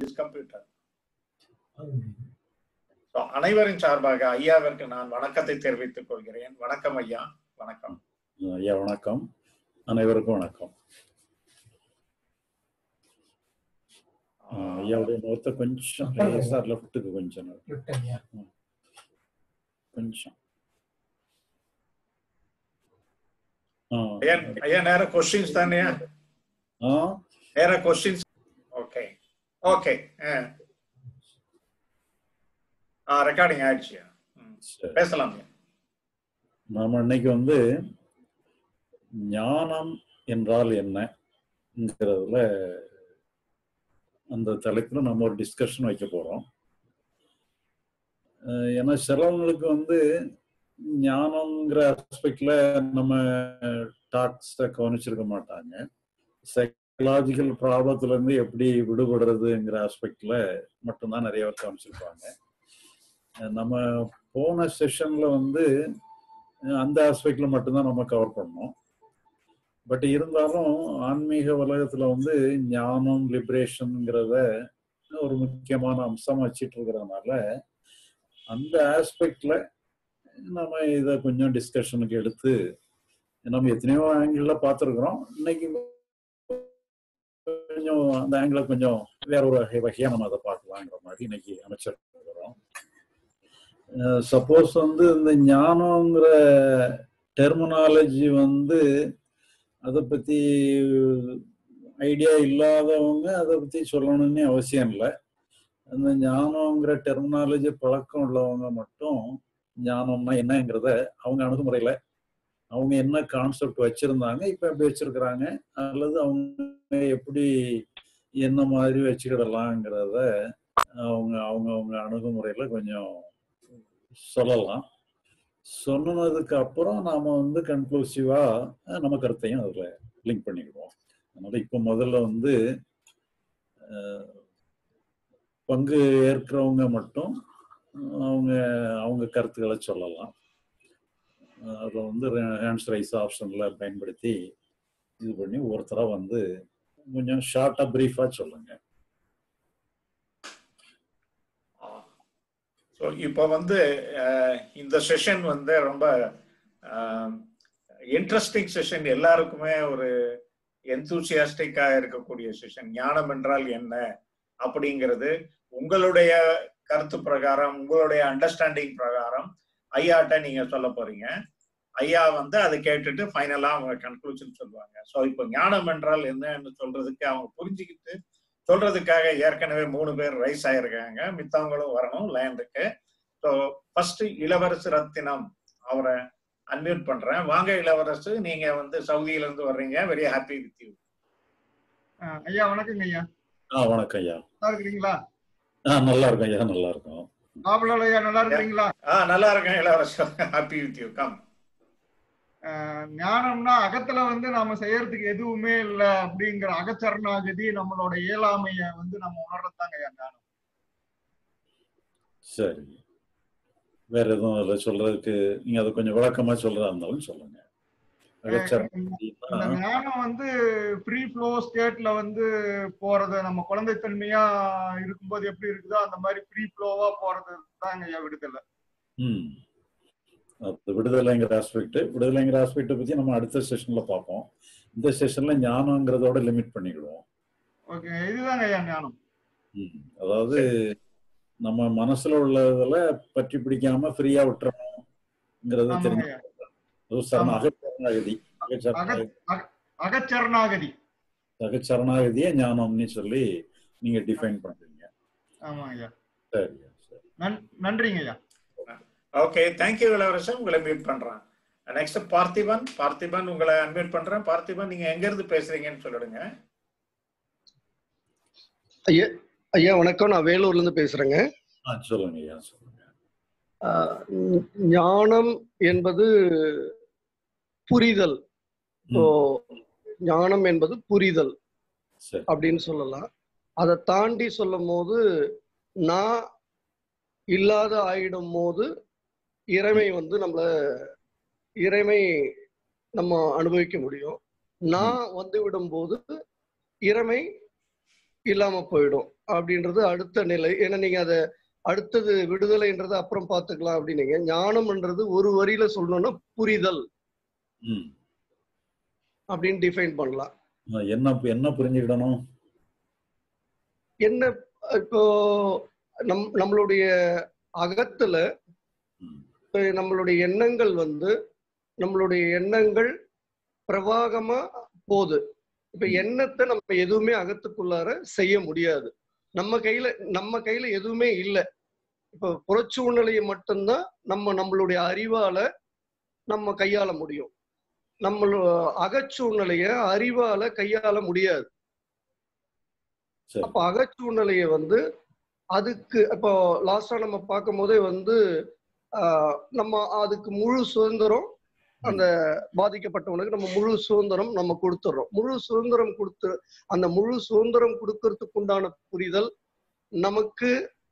Is computer அனைவரின் சார்பாக ஐயாவிற்கு நான் வணக்கத்தை தெரிவித்துக் கொள்கிறேன் வணக்கம் ஐயா வணக்கம் ஐயா வணக்கம் அனைவருக்கும் வணக்கம் ஐயாவுடைய முகத்தை கொஞ்சம் லேசாக லெஃப்ட்டுக்கு கொஞ்சம் கொஞ்சம் ஐயா ஐயா நேர கொஸ்டின்ஸ் தானே ஆ நேர கொஸ்டின்ஸ் ஓகே ஓகே ஆ ரெக்கார்டிங் ஆயிடுச்சு ம், சரி பேசலாம் நாம இன்னைக்கு வந்து ஞானம் என்றால் என்னங்கிறதுல அந்த தலைப்புல நம்ம ஒரு டிஸ்கஷன் வைக்க போறோம் அஹ் ஏன்னா சிலவங்களுக்கு வந்து ஞானம்ங்கிற ஆஸ்பெக்ட்ல நம்ம டாக்ஸை கவனிச்சிருக்க மாட்டாங்க சைக்கலாஜிக்கல் ப்ராப்ளத்துல இருந்து எப்படி விடுபடுறதுங்கிற ஆஸ்பெக்ட்ல மட்டும்தான் நிறைய பேர் கவனிச்சிருப்பாங்க அஹ் நம்ம போன செஷன்ல வந்து அஹ் அந்த ஆஸ்பெக்ட்ல மட்டும்தான் நம்ம கவர் பண்ணோம் பட் இருந்தாலும் ஆன்மீக உலகத்துல வந்து ஞானம் லிபரேஷன்ங்கிறத ஒரு முக்கியமான அம்சமா வச்சிட்டு இருக்கிறதுனால அந்த ஆஸ்பெக்ட்ல நம்ம இதை கொஞ்சம் டிஸ்கஷனுக்கு எடுத்து நம்ம எத்தனையோ ஆங்கிள் பார்த்துருக்குறோம் இன்னைக்கு கொஞ்சம் அந்த ஆங்கிள கொஞ்சம் வேற ஒரு வகை- வகையா நம்ம அதை பார்க்கலாங்கிற மாதிரி இன்னைக்கு அமைச்சிருக்கிறோம் சப்போஸ் வந்து இந்த ஞானங்கிற டெர்மினாலஜி வந்து அதை பத்தி ஐடியா இல்லாதவங்க அதை பத்தி சொல்லணும்னு அவசியம் இல்லை அந்த ஞானங்கிற டெர்மினாலஜி பழக்கம் உள்ளவங்க மட்டும் ஞானம்னா என்னங்கிறத அவங்க அணுகுமுறையில அவங்க என்ன கான்செப்ட் வச்சிருந்தாங்க இப்ப எப்படி வச்சிருக்கிறாங்க அல்லது அவங்க எப்படி என்ன மாதிரி வச்சுக்கிடலாங்கிறத அவங்க அவங்க அவங்க அணுகுமுறையில கொஞ்சம் சொல்லலாம் சொன்னதுக்கு அப்புறம் நாம வந்து கன்க்ளூசிவா நம்ம கருத்தையும் அதுல லிங்க் பண்ணிக்கிடுவோம் அதனால இப்ப முதல்ல வந்து அஹ், பங்கு ஏற்கிறவங்க மட்டும் அவங்க அவங்க கருத்துக்களை சொல்லலாம் அஹ் அதுல வந்து ஹேண்ட்ஸ் ரைஸ் ஆப்ஷன்ல பயன்படுத்தி இது பண்ணி ஒருத்தரா வந்து கொஞ்சம் ஷார்ட்டா பிரீஃபா சொல்லுங்க ஸோ இப்போ வந்து அஹ், இந்த செஷன் வந்து ரொம்ப இன்ட்ரெஸ்டிங் செஷன் எல்லாருக்குமே ஒரு எந்தூசியாஸ்டிக்கா இருக்கக்கூடிய செஷன் ஞானம் என்றால் என்ன அப்படிங்கிறது உங்களுடைய கருத்து பிரகாரம் உங்களுடைய அண்டர்ஸ்டாண்டிங் பிரகாரம் ஐயாட்ட நீங்க சொல்ல போறீங்க ஐயா வந்து அதை கேட்டுட்டு ஃபைனலா அவங்க கன்க்ளூஷன் சொல்லுவாங்க ஸோ இப்போ ஞானம் என்றால் என்னன்னு சொல்றதுக்கு அவங்க புரிஞ்சுக்கிட்டு சொல்றதுக்காக ஏற்கனவே மூணு பேர் ரைஸ் ஆயிருக்காங்க மித்தவங்களும் வரணும் லைனுக்கு ஸோ ஃபர்ஸ்ட் இளவரசு ரத்தினம் அவரை அன்மியூட் பண்றேன் வாங்க இளவரசு நீங்க வந்து சவுதியில இருந்து வர்றீங்க very happy with you ah ஐயா வணக்கங்க ஐயா ஆ வணக்கம் ஐயா நல்லா இருக்கிறீங்களா ஆ நல்லா இருக்கும் ஐயா நல்லா இருக்கும் பாபுலால் ஐயா நல்லா இருக்கிறீங்களா ஆ நல்லா இருக்கேன் Ilavarasu happy with you come ah ஞானம்னா அகத்துல வந்து நாம செய்யறதுக்கு எதுவுமே இல்லை அப்படிங்கிற அகச்சரணாகதி நம்மளோட இயலாமைய வந்து நம்ம உணர்றதாங்க ஐயா ஞானம் சரி வேற எதுவும் அதுல சொல்றதுக்கு நீங்க அதை கொஞ்சம் விளக்கமா சொல்றதா இருந்தாலும் சொல்லுங்க அகச்சரணம் இந்த அப்படின்னா, ஞானம் வந்து ஃப்ரீ ஃப்ளோ ஸ்டேட்ல வந்து போறது நம்ம குழந்தைத்தன்மையா இருக்கும்போது எப்படி இருக்குதோ அந்த மாதிரி ஃப்ரீ ஃப்ளோவா போறது தாங்க ஐயா விடுதலை ம் அது விடுதலைங்கிற ஆஸ்பெக்ட் விடுதலைங்கிற ஆஸ்பெக்டை பத்தி நம்ம அடுத்த செஷன்ல பார்ப்போம் இந்த செஷன்ல ஞானங்கிறதோட லிமிட் பண்ணிக்கிடுவோம் ஓகே இதுதாங்க ஐயா ஞானம் ம். அதாவது நம்ம மனசுல உள்ளதுல பற்றி பிடிக்காம ஃப்ரீயா விட்டுறணுங்கிறத ஆமாங்க தெரிஞ்சு ஐயா அது சரண ஆமா. அகச்சரணாகதி அகச்சரணாகதி அகச்சரணாகதி அகச்சரணாகதியே ஞானம்னு சொல்லி நீங்க டிஃபைன் பண்றீங்க ஆமா ஐயா சரி சரி நன்- நன்றிங்க ஐயா ஓகே தேங்க்யூ இளவரசன் உங்களை மியூட் பண்றேன் நெக்ஸ்ட் பார்த்திபன் பார்த்திபன் உங்களை அன்மியூட் பண்றேன் பார்த்திபன் நீங்க எங்க இருந்து பேசுறீங்கன்னு சொல்லிடுங்க ஐயா ஐயா வணக்கம் நான் வேலூர்ல இருந்து பேசுறேங்க ஆ சொல்லுங்க ஐயா சொல்லுங்க ஆஹ் ஞ- ஞானம் என்பது புரிதல் இப்போ ஞானம் என்பது புரிதல் சரி அப்படின்னு சொல்லலாம் அதை தாண்டி சொல்லும் போது நான் இல்லாத ஆயிடும் போது இறைமை வந்து நம்மள இறைமை நம்ம அனுபவிக்க முடியும் நான் வந்து விடும்போது இறைமை இல்லாம போயிடும் அப்படின்றது அடுத்த நிலை ஏன்னா நீங்க அதை அடுத்தது விடுதலைன்றது அப்புறம் பார்த்துக்கலாம் அப்படின்னீங்க ஞானம்ன்றது ஒரு வரியில சொல்லணும்னா புரிதல் ம். அப்படின்னு டிஃபைன் பண்ணலாம் அஹ் என்ன என்ன புரிஞ்சுக்கிடணும் என்ன இப்போ நம் நம்மளுடைய அகத்துல ம். இப்ப நம்மளுடைய எண்ணங்கள் வந்து நம்மளுடைய எண்ணங்கள் பிரவாகமா போகுது இப்ப எண்ணத்தை நம்ம எதுவுமே அகத்துக்குள்ளார செய்ய முடியாது நம்ம கையில நம்ம கையில எதுவுமே இல்லை இப்ப புறச்சூழ்நிலையை மட்டும்தான் நம்ம நம்மளுடைய அறிவால நம்ம கையாள முடியும் நம்மளோ அகச்சூழ்நிலைய அறிவால கையாள முடியாது சரி அப்ப அகச்சூழ்நிலையை வந்து அதுக்கு இப்போ லாஸ்டா நம்ம பார்க்கும் போதே வந்து ஆஹ், நம்ம அதுக்கு முழு சுதந்திரம் அந்த பாதிக்கப்பட்டவனுக்கு நம்ம முழு சுதந்திரம் நம்ம கொடுத்துடுறோம் முழு சுதந்திரம் கொடுத்து அந்த முழு சுதந்திரம் கொடுக்கறதுக்கு உண்டான புரிதல் நமக்கு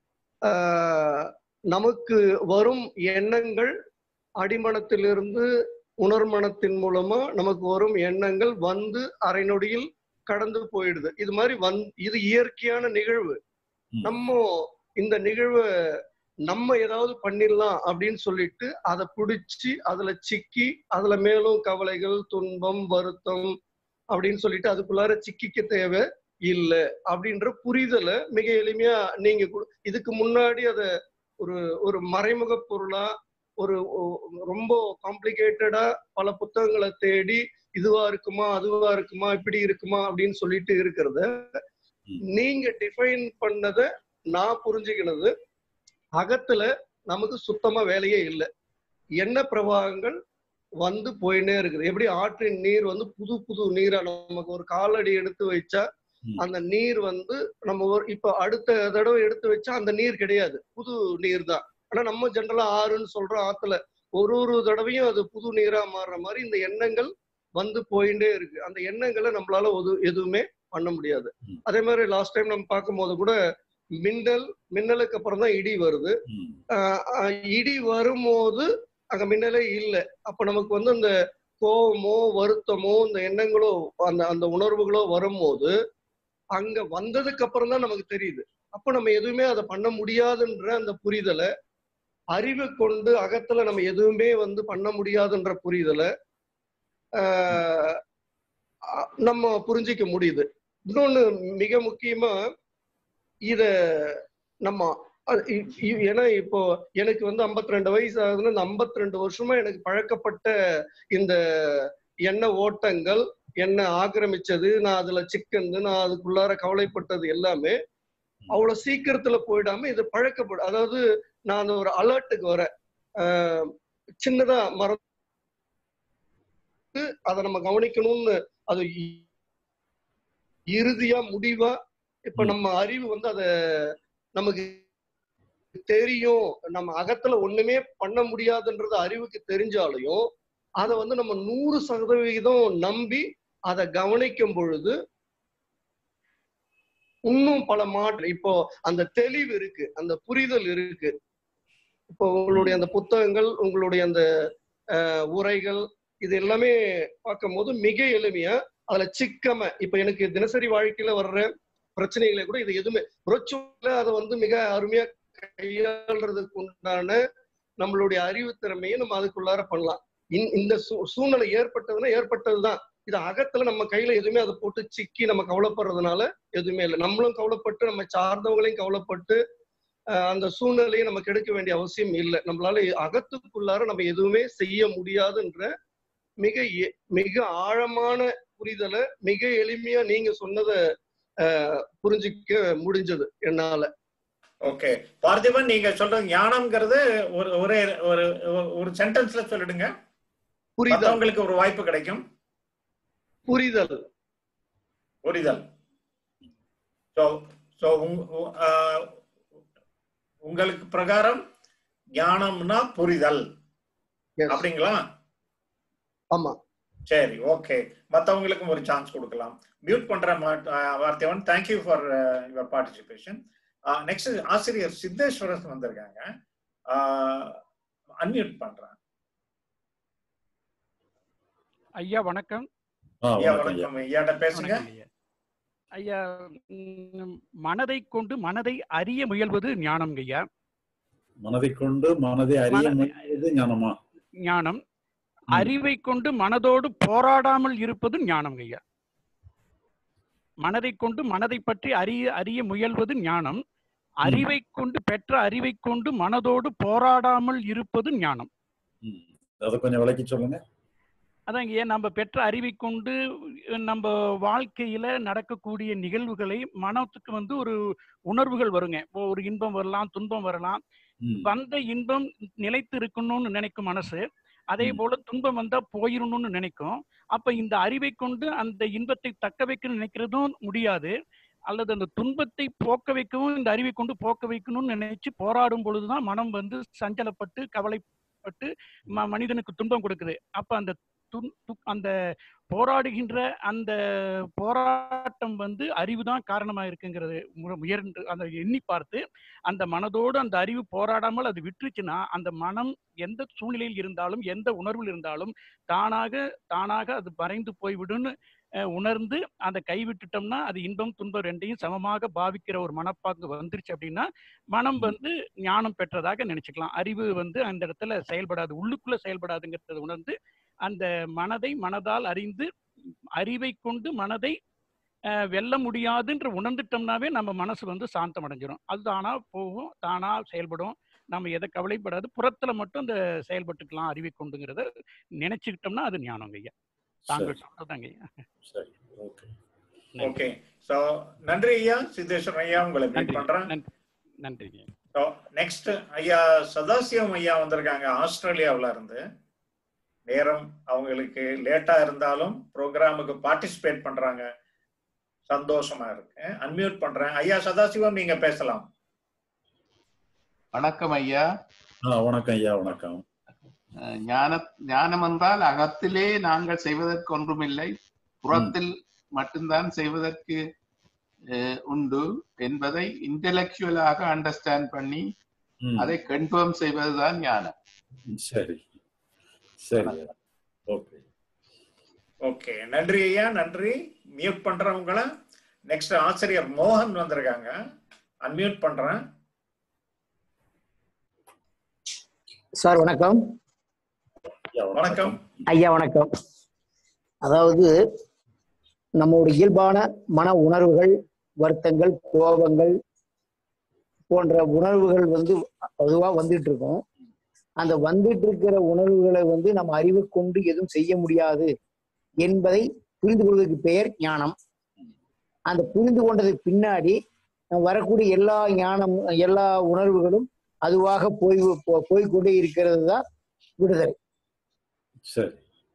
ஆஹ், நமக்கு வரும் எண்ணங்கள் அடிமனத்திலிருந்து உணர்மனத்தின் மூலமா நமக்கு வரும் எண்ணங்கள் வந்து அரை நொடியில் கடந்து போயிடுது இது மாதிரி வந் இது இயற்கையான நிகழ்வு ம். நம்ம இந்த நிகழ்வை நம்ம ஏதாவது பண்ணிடலாம் அப்படின்னு சொல்லிட்டு அதை பிடிச்சி அதுல சிக்கி அதுல மேலும் கவலைகள் துன்பம் வருத்தம் அப்படின்னு சொல்லிட்டு அதுக்குள்ளார சிக்கிக்க தேவை இல்ல அப்படின்ற புரிதலை மிக எளிமையா நீங்க கு- இதுக்கு முன்னாடி அத ஒரு ஒரு மறைமுக பொருளா ஒரு ஒ- ரொம்ப காம்ப்ளிகேட்டடா பல புத்தகங்களை தேடி இதுவா இருக்குமா அதுவா இருக்குமா இப்படி இருக்குமா அப்படின்னு சொல்லிட்டு இருக்கிறத ம். நீங்க டிஃபைன் பண்ணத நான் புரிஞ்சுக்கினது அகத்துல நமக்கு சுத்தமா வேலையே இல்லை எண்ண பிரவாகங்கள் வந்து போயினே இருக்குது எப்படி ஆற்றின் நீர் வந்து புது புது நீரா நமக்கு ஒரு காலடி எடுத்து வச்சா ம். அந்த நீர் வந்து நம்ம ஒரு இப்ப அடுத்த தடவை எடுத்து வச்சா அந்த நீர் கிடையாது புது நீர் தான் ஆனா நம்ம ஜென்ரலா ஆறுன்னு சொல்றோம் ஆத்துல ஒரு ஒரு தடவையும் அது புது நீரா மாறுற மாதிரி இந்த எண்ணங்கள் வந்து போயிட்டே இருக்கு அந்த எண்ணங்களை நம்மளால ஒரு எதுவுமே பண்ண முடியாது ம். அதே மாதிரி லாஸ்ட் டைம் நம்ம பார்க்கும்போது கூட மின்னல் மின்னலுக்கு அப்புறம் தான் இடி வருது ம். ஆஹ் ஆஹ் இடி வரும்போது அங்க மின்னலே இல்லை அப்ப நமக்கு வந்து அந்த கோபமோ வருத்தமோ இந்த எண்ணங்களோ அந்த அந்த உணர்வுகளோ வரும்போது அங்க வந்ததுக்கு அப்புறம் தான் நமக்கு தெரியுது அப்ப நம்ம எதுவுமே அதை பண்ண முடியாதுன்ற அந்த புரிதலை அறிவை கொண்டு அகத்துல நம்ம எதுவுமே வந்து பண்ண முடியாதுன்ற புரிதலை ஆஹ் அஹ் நம்ம புரிஞ்சிக்க முடியுது இன்னொன்னு மிக முக்கியமா இத நம்ம அஹ் இ- இ- ஏன்னா இப்போ எனக்கு வந்து 52 ரெண்டு வயசு ஆகுதுன்னா இந்த 52 ரெண்டு வருஷமா எனக்கு பழக்கப்பட்ட இந்த எண்ண ஓட்டங்கள் என்ன ஆக்கிரமிச்சது நான் அதுல சிக்கந்து நான் அதுக்குள்ளார கவலைப்பட்டது எல்லாமே அவ்வளவு சீக்கிரத்துல போயிடாம இது பழக்கப்படும் அதாவது நான் அந்த ஒரு அலர்ட்டுக்கு வரேன் ஆஹ் சின்னதா மறந்து அதை நம்ம கவனிக்கணும்னு அது இ- இறுதியா முடிவா இப்ப ம். நம்ம அறிவு வந்து அத நமக்கு தெரியும் நம்ம அகத்துல ஒண்ணுமே பண்ண முடியாதுன்றது அறிவுக்கு தெரிஞ்சாலையும் அதை வந்து நம்ம நூறு சதவிகிதம் நம்பி அதை கவனிக்கும் பொழுது இன்னும் பல மாற்று இப்போ அந்த தெளிவு இருக்கு அந்த புரிதல் இருக்கு இப்போ உங்களுடைய அந்த புத்தகங்கள் உங்களுடைய அந்த அஹ், உரைகள் இது எல்லாமே பார்க்கும்போது மிக எளிமையா அதுல சிக்கம இப்ப எனக்கு தினசரி வாழ்க்கையில வர்ற பிரச்சனைகளை கூட இது எதுவுமே புறச்சூழல அதை வந்து மிக அருமையா கையாளுறதுக்கு உண்டான நம்மளுடைய அறிவு திறமையை நம்ம அதுக்குள்ளார பண்ணலாம் இந்- இந்த சூ- சூழ்நிலை ஏற்பட்டதுன்னா ஏற்பட்டதுதான் இது அகத்துல நம்ம கையில எதுவுமே அதை போட்டு சிக்கி நம்ம கவலைப்படுறதுனால எதுவுமே இல்லை நம்மளும் கவலைப்பட்டு நம்ம சார்ந்தவங்களையும் கவலைப்பட்டு அஹ், அந்த சூழ்நிலையை நமக்கு எடுக்க வேண்டிய அவசியம் இல்லை நம்மளால அகத்துக்குள்ளார நம்ம எதுவுமே செய்ய முடியாதுன்ற மிக எ- மிக ஆழமான புரிதலை மிக எளிமையா நீங்க சொன்னதை அஹ், புரிஞ்சிக்க முடிஞ்சது என்னால ஓகே பார்த்திபன் நீங்க சொல்றது ஞானம்ங்கிறது ஒரு ஒரே ஒரு ஒரு- ஒரு சென்டென்ஸ்ல சொல்லிடுங்க புரிதல் மத்தவங்களுக்கு ஒரு வாய்ப்பு கிடைக்கும் புரிதல் புரிதல் ஸோ ஸோ உங்களுக்கு பிரகாரம் ஞானம்னா புரிதல் Yes. அப்படிங்களா ஆமா சரி ஓகே மத்தவங்களுக்கும் ஒரு சான்ஸ் கொடுக்கலாம் மியூட் பண்ற வார்த்தைவன் thank you for your participation next ஆசிரியர் சித்தேஸ்வரன் வந்திருக்காங்க அன்மியூட் பண்றேன் ஐயா வணக்கம் ஆ ஐயா வணக்கம் ஐயா வணக்கம் ஐயாட்ட பேசுங்க வணக்கம் ஐயா ஐயா ம், மனதை கொண்டு மனதை அறிய முயல்வது ஞானம் ஐயா மனதை கொண்டு மனதை அறிய மன- முயல்வது ஞானமா ஞானம் ம். அறிவை கொண்டு மனதோடு போராடாமல் இருப்பது ஞானம் ஐயா மனதை கொண்டு மனதை பற்றி அறிய அறிய முயல்வது ஞானம் அறிவை கொண்டு பெற்ற அறிவை கொண்டு மனதோடு போராடாமல் இருப்பது ஞானம் ம். அதை கொஞ்சம் விளக்கி சொல்லுங்க அதாங்க ஏன் நம்ம பெற்ற அறிவை கொண்டு நம்ம வாழ்க்கையில நடக்கக்கூடிய நிகழ்வுகளை மனத்துக்கு வந்து ஒரு உணர்வுகள் வருங்க இப்போ ஒரு இன்பம் வரலாம் துன்பம் வரலாம் ம். வந்த இன்பம் நிலைத்து இருக்கணும்னு நினைக்கும் மனசு அதே ம். போல துன்பம் வந்தா போயிடணும்னு நினைக்கும் அப்ப இந்த அறிவை கொண்டு அந்த இன்பத்தை தக்க வைக்க நினைக்கிறதும் முடியாது அல்லது அந்த துன்பத்தை போக்க வைக்கவும் இந்த அறிவை கொண்டு போக்க வைக்கணும்னு நினைச்சு போராடும் பொழுதுதான் மனம் வந்து சஞ்சலப்பட்டு கவலைப்பட்டு ம- மனிதனுக்கு துன்பம் கொடுக்குது அப்ப அந்த துன்- து- அந்த போராடுகின்ற அந்த போராட்டம் வந்து அறிவு தான் காரணமா இருக்குங்கிறது மு- முயன்று அந்த எண்ணி பார்த்து அந்த மனதோடு அந்த அறிவு போராடாமல் அது விட்டுருச்சுன்னா அந்த மனம் எந்த சூழ்நிலையில் இருந்தாலும் எந்த உணர்வில் இருந்தாலும் தானாக தானாக அது மறைந்து போய்விடும்னு அஹ், உணர்ந்து அதை கைவிட்டுட்டோம்னா அது இன்பம் துன்பம் ரெண்டையும் சமமாக பாவிக்கிற ஒரு மனப்பாங்கு வந்துருச்சு அப்படின்னா மனம் வந்து ஞானம் பெற்றதாக நினைச்சுக்கலாம் அறிவு வந்து அந்த இடத்துல செயல்படாது உள்ளுக்குள்ள செயல்படாதுங்கிறத உணர்ந்து அந்த மனதை மனதால் அறிந்து அறிவை கொண்டு மனதை அஹ், வெல்ல முடியாதுன்ற உணர்ந்துட்டோம்னாவே நம்ம மனசு வந்து சாந்தம் அடைஞ்சிரும் அது தானா போகும் தானா செயல்படும் நம்ம எதை கவலைப்படாது புறத்துல மட்டும் அந்த செயல்பட்டுக்கலாம் அறிவை கொண்டுங்கிறத நினைச்சுக்கிட்டோம்னா அது ஞானங்க ஐயா தாங்கள் சரி சொல்றதாங்க ஐயா சரி ஓகே நன்றி ஓகே சோ நன்றி ஐயா சித்தேஸ்வரன் ஐயா உங்களை மீட் நன்றி பண்றேன் நன்றி நன்றிங்க ஸோ நெக்ஸ்ட் ஐயா சதாசிவம் ஐயா வந்திருக்காங்க ஆஸ்திரேலியாவுல இருந்து நேரம் அவங்களுக்கு லேட்டா இருந்தாலும் ப்ரோக்ராமுக்கு பார்ட்டிசிபேட் பண்றாங்க சந்தோஷமா இருக்கு அன்மியூட் பண்றேன் ஐயா சதாசிவம் நீங்க பேசலாம் வணக்கம் ஐயா ஆ வணக்கம் ஐயா வணக்கம் அஹ் ஞான ஞானம் என்றால் அகத்திலே நாங்கள் செய்வதற்கு ஒன்றுமில்லை புறத்தில் மட்டும்தான் செய்வதற்கு அஹ், உண்டு என்பதை இன்டெலெக்சுவலாக அண்டர்ஸ்டாண்ட் பண்ணி ம். அதை கன்ஃபார்ம் செய்வதுதான் ஞானம் சரி சரி ஓகே ஓகே நன்றி ஐயா நன்றி மியூட் பண்றவங்கள நெக்ஸ்ட் ஆசிரியர் மோகன் வந்திருக்காங்க அன்மியூட் பண்றேன் சார் வணக்கம் ஐயா வணக்கம் ஐயா வணக்கம் அதாவது நம்மளுடைய இயல்பான மன உணர்வுகள் வருத்தங்கள் கோபங்கள் போன்ற உணர்வுகள் வந்து பொதுவாக வந்துட்டு இருக்கும் அந்த வந்துட்டு இருக்கிற உணர்வுகளை வந்து நம்ம அறிவு கொண்டு எதுவும் செய்ய முடியாது என்பதை புரிந்து கொள்வதற்கு பெயர் ஞானம் அந்த புரிந்து கொண்டதுக்கு பின்னாடி வரக்கூடிய எல்லா ஞானம் எல்லா உணர்வுகளும் அதுவாக போய் போ- போய்க்கொண்டே இருக்கிறது தான் விடுதலை சரி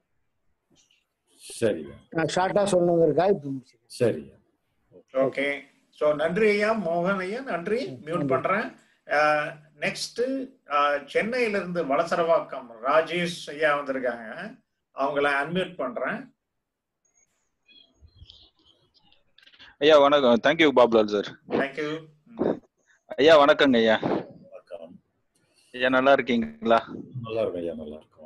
சரி நான் ஷார்ட்டா சொல்லணுங்கிறதுக்காக இப்படி முடிச்சிருக்கேன் சரி ஓகே சோ நன்றி ஐயா மோகன் ஐயா நன்றி மியூட் நன்றி. பண்றேன் நெக்ஸ்ட் சென்னையில இருந்து வளசரவாக்கம் ராஜேஷ் ஐயா வந்திருக்காங்க அவங்கள அன்மியூட் பண்றேன் ஐயா வணக்கம் தேங்க்யூ பாப்லால் சார் தேங்க்யூ ஐயா வணக்கங்க ஐயா வணக்கம் ஐயா நல்லா இருக்கீங்களா நல்லா இருக்கும் ஐயா நல்லா இருக்கும்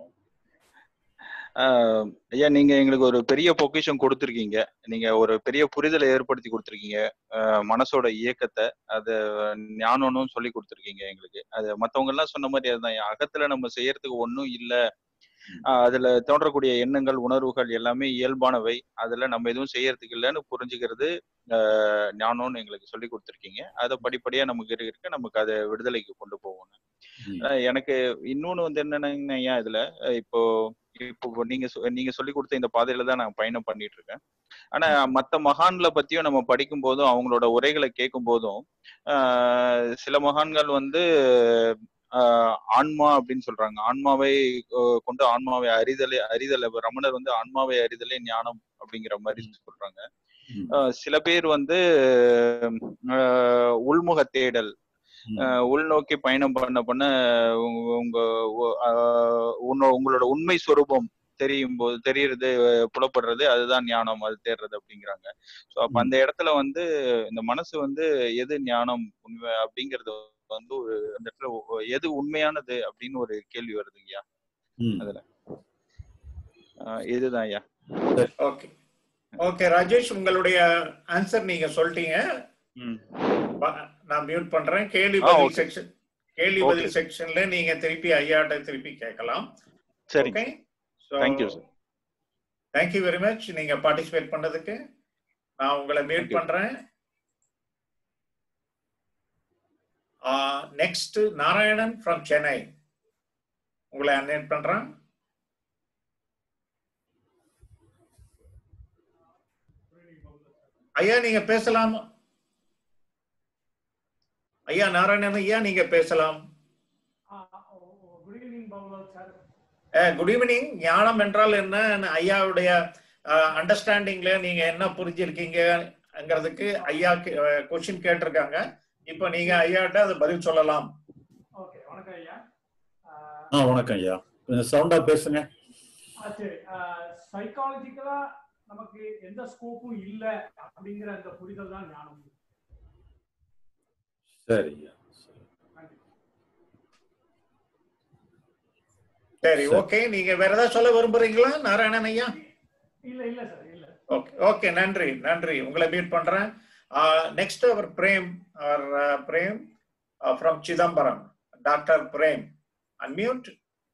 ஆஹ் ஐயா நீங்க எங்களுக்கு ஒரு பெரிய பொக்கிஷம் கொடுத்துருக்கீங்க நீங்க ஒரு பெரிய புரிதலை ஏற்படுத்தி கொடுத்துருக்கீங்க ஆஹ் மனசோட இயக்கத்தை அதை ஞானம்னு சொல்லி கொடுத்துருக்கீங்க எங்களுக்கு அது மத்தவங்க எல்லாம் சொன்ன மாதிரி அதுதான் ஐயா. அகத்துல நம்ம செய்யறதுக்கு ஒண்ணும் இல்ல ஆஹ் அதுல தோன்றக்கூடிய எண்ணங்கள் உணர்வுகள் எல்லாமே இயல்பானவை அதுல நம்ம எதுவும் செய்யறதுக்கு இல்லைன்னு புரிஞ்சுக்கிறது ஆஹ் ஞானம்னு எங்களுக்கு சொல்லி கொடுத்துருக்கீங்க அதை படிப்படியா நமக்கு இருக்க இருக்க நமக்கு அதை விடுதலைக்கு கொண்டு போகணும் ம். ஆஹ் எனக்கு இன்னொன்னு வந்து என்னன்னா ஐயா இதுல அஹ் இப்போ இப்போ நீங்க சொ- நீங்க சொல்லி கொடுத்த இந்த பாதையில தான் நான் பயணம் பண்ணிட்டு இருக்கேன் ஆனா மத்த மகான்களை பத்தியும் நம்ம படிக்கும் போதும் அவங்களோட உரைகளை கேட்கும் போதும் ஆஹ் சில மகான்கள் வந்து ஆஹ் ஆன்மா அப்படின்னு சொல்றாங்க ஆன்மாவை ஆஹ் கொண்டு ஆன்மாவை அறிதலே அறிதல் ரமணர் வந்து ஆன்மாவை அறிதலே ஞானம் அப்படிங்கிற மாதிரி சொல்றாங்க ம். ஆஹ் சில பேர் வந்து ஆஹ் உள்முக தேடல் ம். ஆஹ் உள்நோக்கி பயணம் பண்ண பண்ண உங்க உங்க உ- ஆஹ் உன்னோ- உங்களோட உண்மை சொரூபம் தெரியும் போது தெரியறது புலப்படுறது அதுதான் ஞானம் அது தேடுறது அப்படிங்கிறாங்க ஸோ அப்ப அந்த இடத்துல வந்து இந்த மனசு வந்து எது ஞானம் உண்மை அப்படிங்கறது வந்து ஒரு அந்த இடத்துல ஒ- எது உண்மையானது அப்படின்னு ஒரு கேள்வி வருதுங்கய்யா ம். அதுல ஆஹ் இதுதான் ஐயா ஓகே ஓகே ராஜேஷ் உங்களுடைய ஆன்சர் நீங்க சொல்லிட்டீங்க ம் ப- நான் மியூட் பண்றேன் கேள்வி ஆ, பதில் okay. செக்ஷன் கேள்வி Okay. பதில் செக்ஷன்ல நீங்க திருப்பி ஐயாட்ட திருப்பி கேட்கலாம் சரி okay Thank you, sir. Thank you very much நீங்க பார்ட்டிசிபேட் பண்ணதுக்கு நான் உங்களை மியூட் Thank you. பண்றேன் நெக்ஸ்ட் நாராயணன் ஃப்ரம் சென்னை உங்களை அன்னைட் பண்றேன் ஐயா நீங்க பேசலாம் ஐயா நாராயணன் ஐயா நீங்க பேசலாம் good evening Babulal sir good evening ஞானம் என்றால் என்ன ஐயாவுடைய அண்டர்ஸ்டாண்டிங்ல நீங்க என்ன புரிஞ்சிருக்கீங்கங்கிறதுக்கு ஐயா கொஸ்டின் கேட்டிருக்காங்க இப்போ நீங்க ஐயாட்ட அதை பதில் சொல்லலாம் ஓகே வணக்கம் ஐயா ஆ வணக்கம் ஐயா கொஞ்சம் சவுண்டா பேசுங்க ஆ, சரி சைக்காலஜிக்கலா நமக்கு எந்த ஸ்கோப்பும் இல்ல அப்படிங்கிற அந்த புரிதல் தான் ஞானம் சரி ஐயா நன்றி சரி சரி. ஓகே நீங்க வேற ஏதாவது சொல்ல விரும்புறீங்களா நாராயணன் ஐயா இல்ல இல்ல சார் இல்ல ஓகே ஓகே நன்றி நன்றி உங்களை மீட் பண்றேன் நெக்ஸ்ட் அவர் பிரேம் அவர் Prem from Chidambaram doctor Prem unmute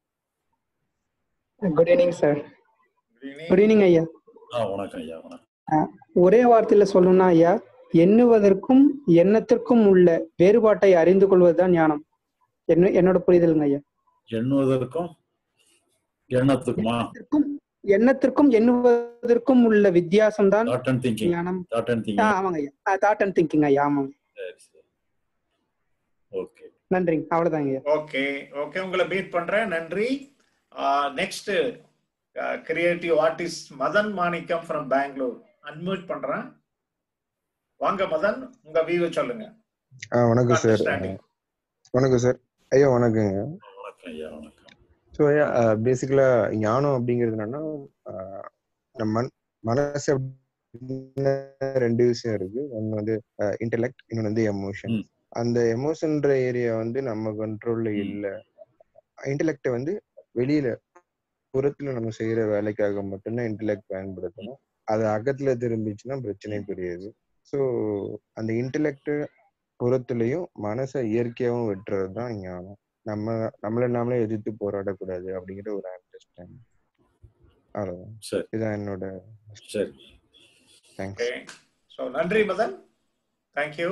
good evening sir good evening ஐயா ஆ வணக்கம் ஐயா வணக்கம் ஒரே வார்த்தையில சொல்லணும்னா ஐயா எண்ணுவதற்கும் எண்ணத்திற்கும் உள்ள வேறுபாட்டை அறிந்து கொள்வதுதான் ஞானம் என்ன என்னோட புரிதலுங்க ஐயா எண்ணுவதற்கும் எண்ணத்துக்குமா எண்ணத்திற்கும் எண்ணத்திற்கும் எண்ணுவதற்கும் உள்ள வித்தியாசம் தான் தாட் அண்ட் திங்கிங் ஞானம் தாட் அண்ட் ஆ, திங்கிங் ஆமாங்க ஐயா தாட் அண்ட் திங்கிங் ஐயா ஆமாங்க சரி சரி ஓகே நன்றிங்க அவ்வளவுதாங்க ஐயா ஓகே ஓகே உங்களை மீட் பண்றேன் நன்றி next creative artist Madan Manickam from Bengaluru unmute பண்றேன் வாங்க மதன் உங்க வியூ சொல்லுங்க ஆ வணக்கம் சார் Understanding. வணக்கம் சார் ஐயா வணக்கங்க வணக்கம் ஐயா வணக்கம் ஸோ ஐயா பேசிக்கலா ஞானம் அப்படிங்கிறது என்னன்னா ஆஹ் நம்ம மன மனசு அப்படின்னு ரெண்டு விஷயம் இருக்கு ஒன்று வந்து இன்டெலெக்ட் இன்னொன்று வந்து எமோஷன் ம். அந்த எமோஷன்ற ஏரியா வந்து நம்ம கண்ட்ரோல்ல ம். இல்லை இன்டெலெக்டை வந்து வெளியில புறத்துல நம்ம செய்யற வேலைக்காக மட்டும்தான் இன்டெலெக்ட் பயன்படுத்தணும் அது அகத்துல திரும்பிச்சுன்னா பிரச்சனை பெரியது ஸோ அந்த இன்டெலெக்ட் புறத்துலயும் மனசை இயற்கையாவும் வெட்டுறது தான் ஞானம் நம்ம நம்மள நாமளே எதிர்த்து போராடக்கூடாது அப்படிங்கிற ஒரு அண்டர்ஸ்டாண்டிங் அவ்வளவுதான் சரி இதான் என்னோட சரி தேங்க்ஸ் ஓகே ஸோ நன்றி Madan thank you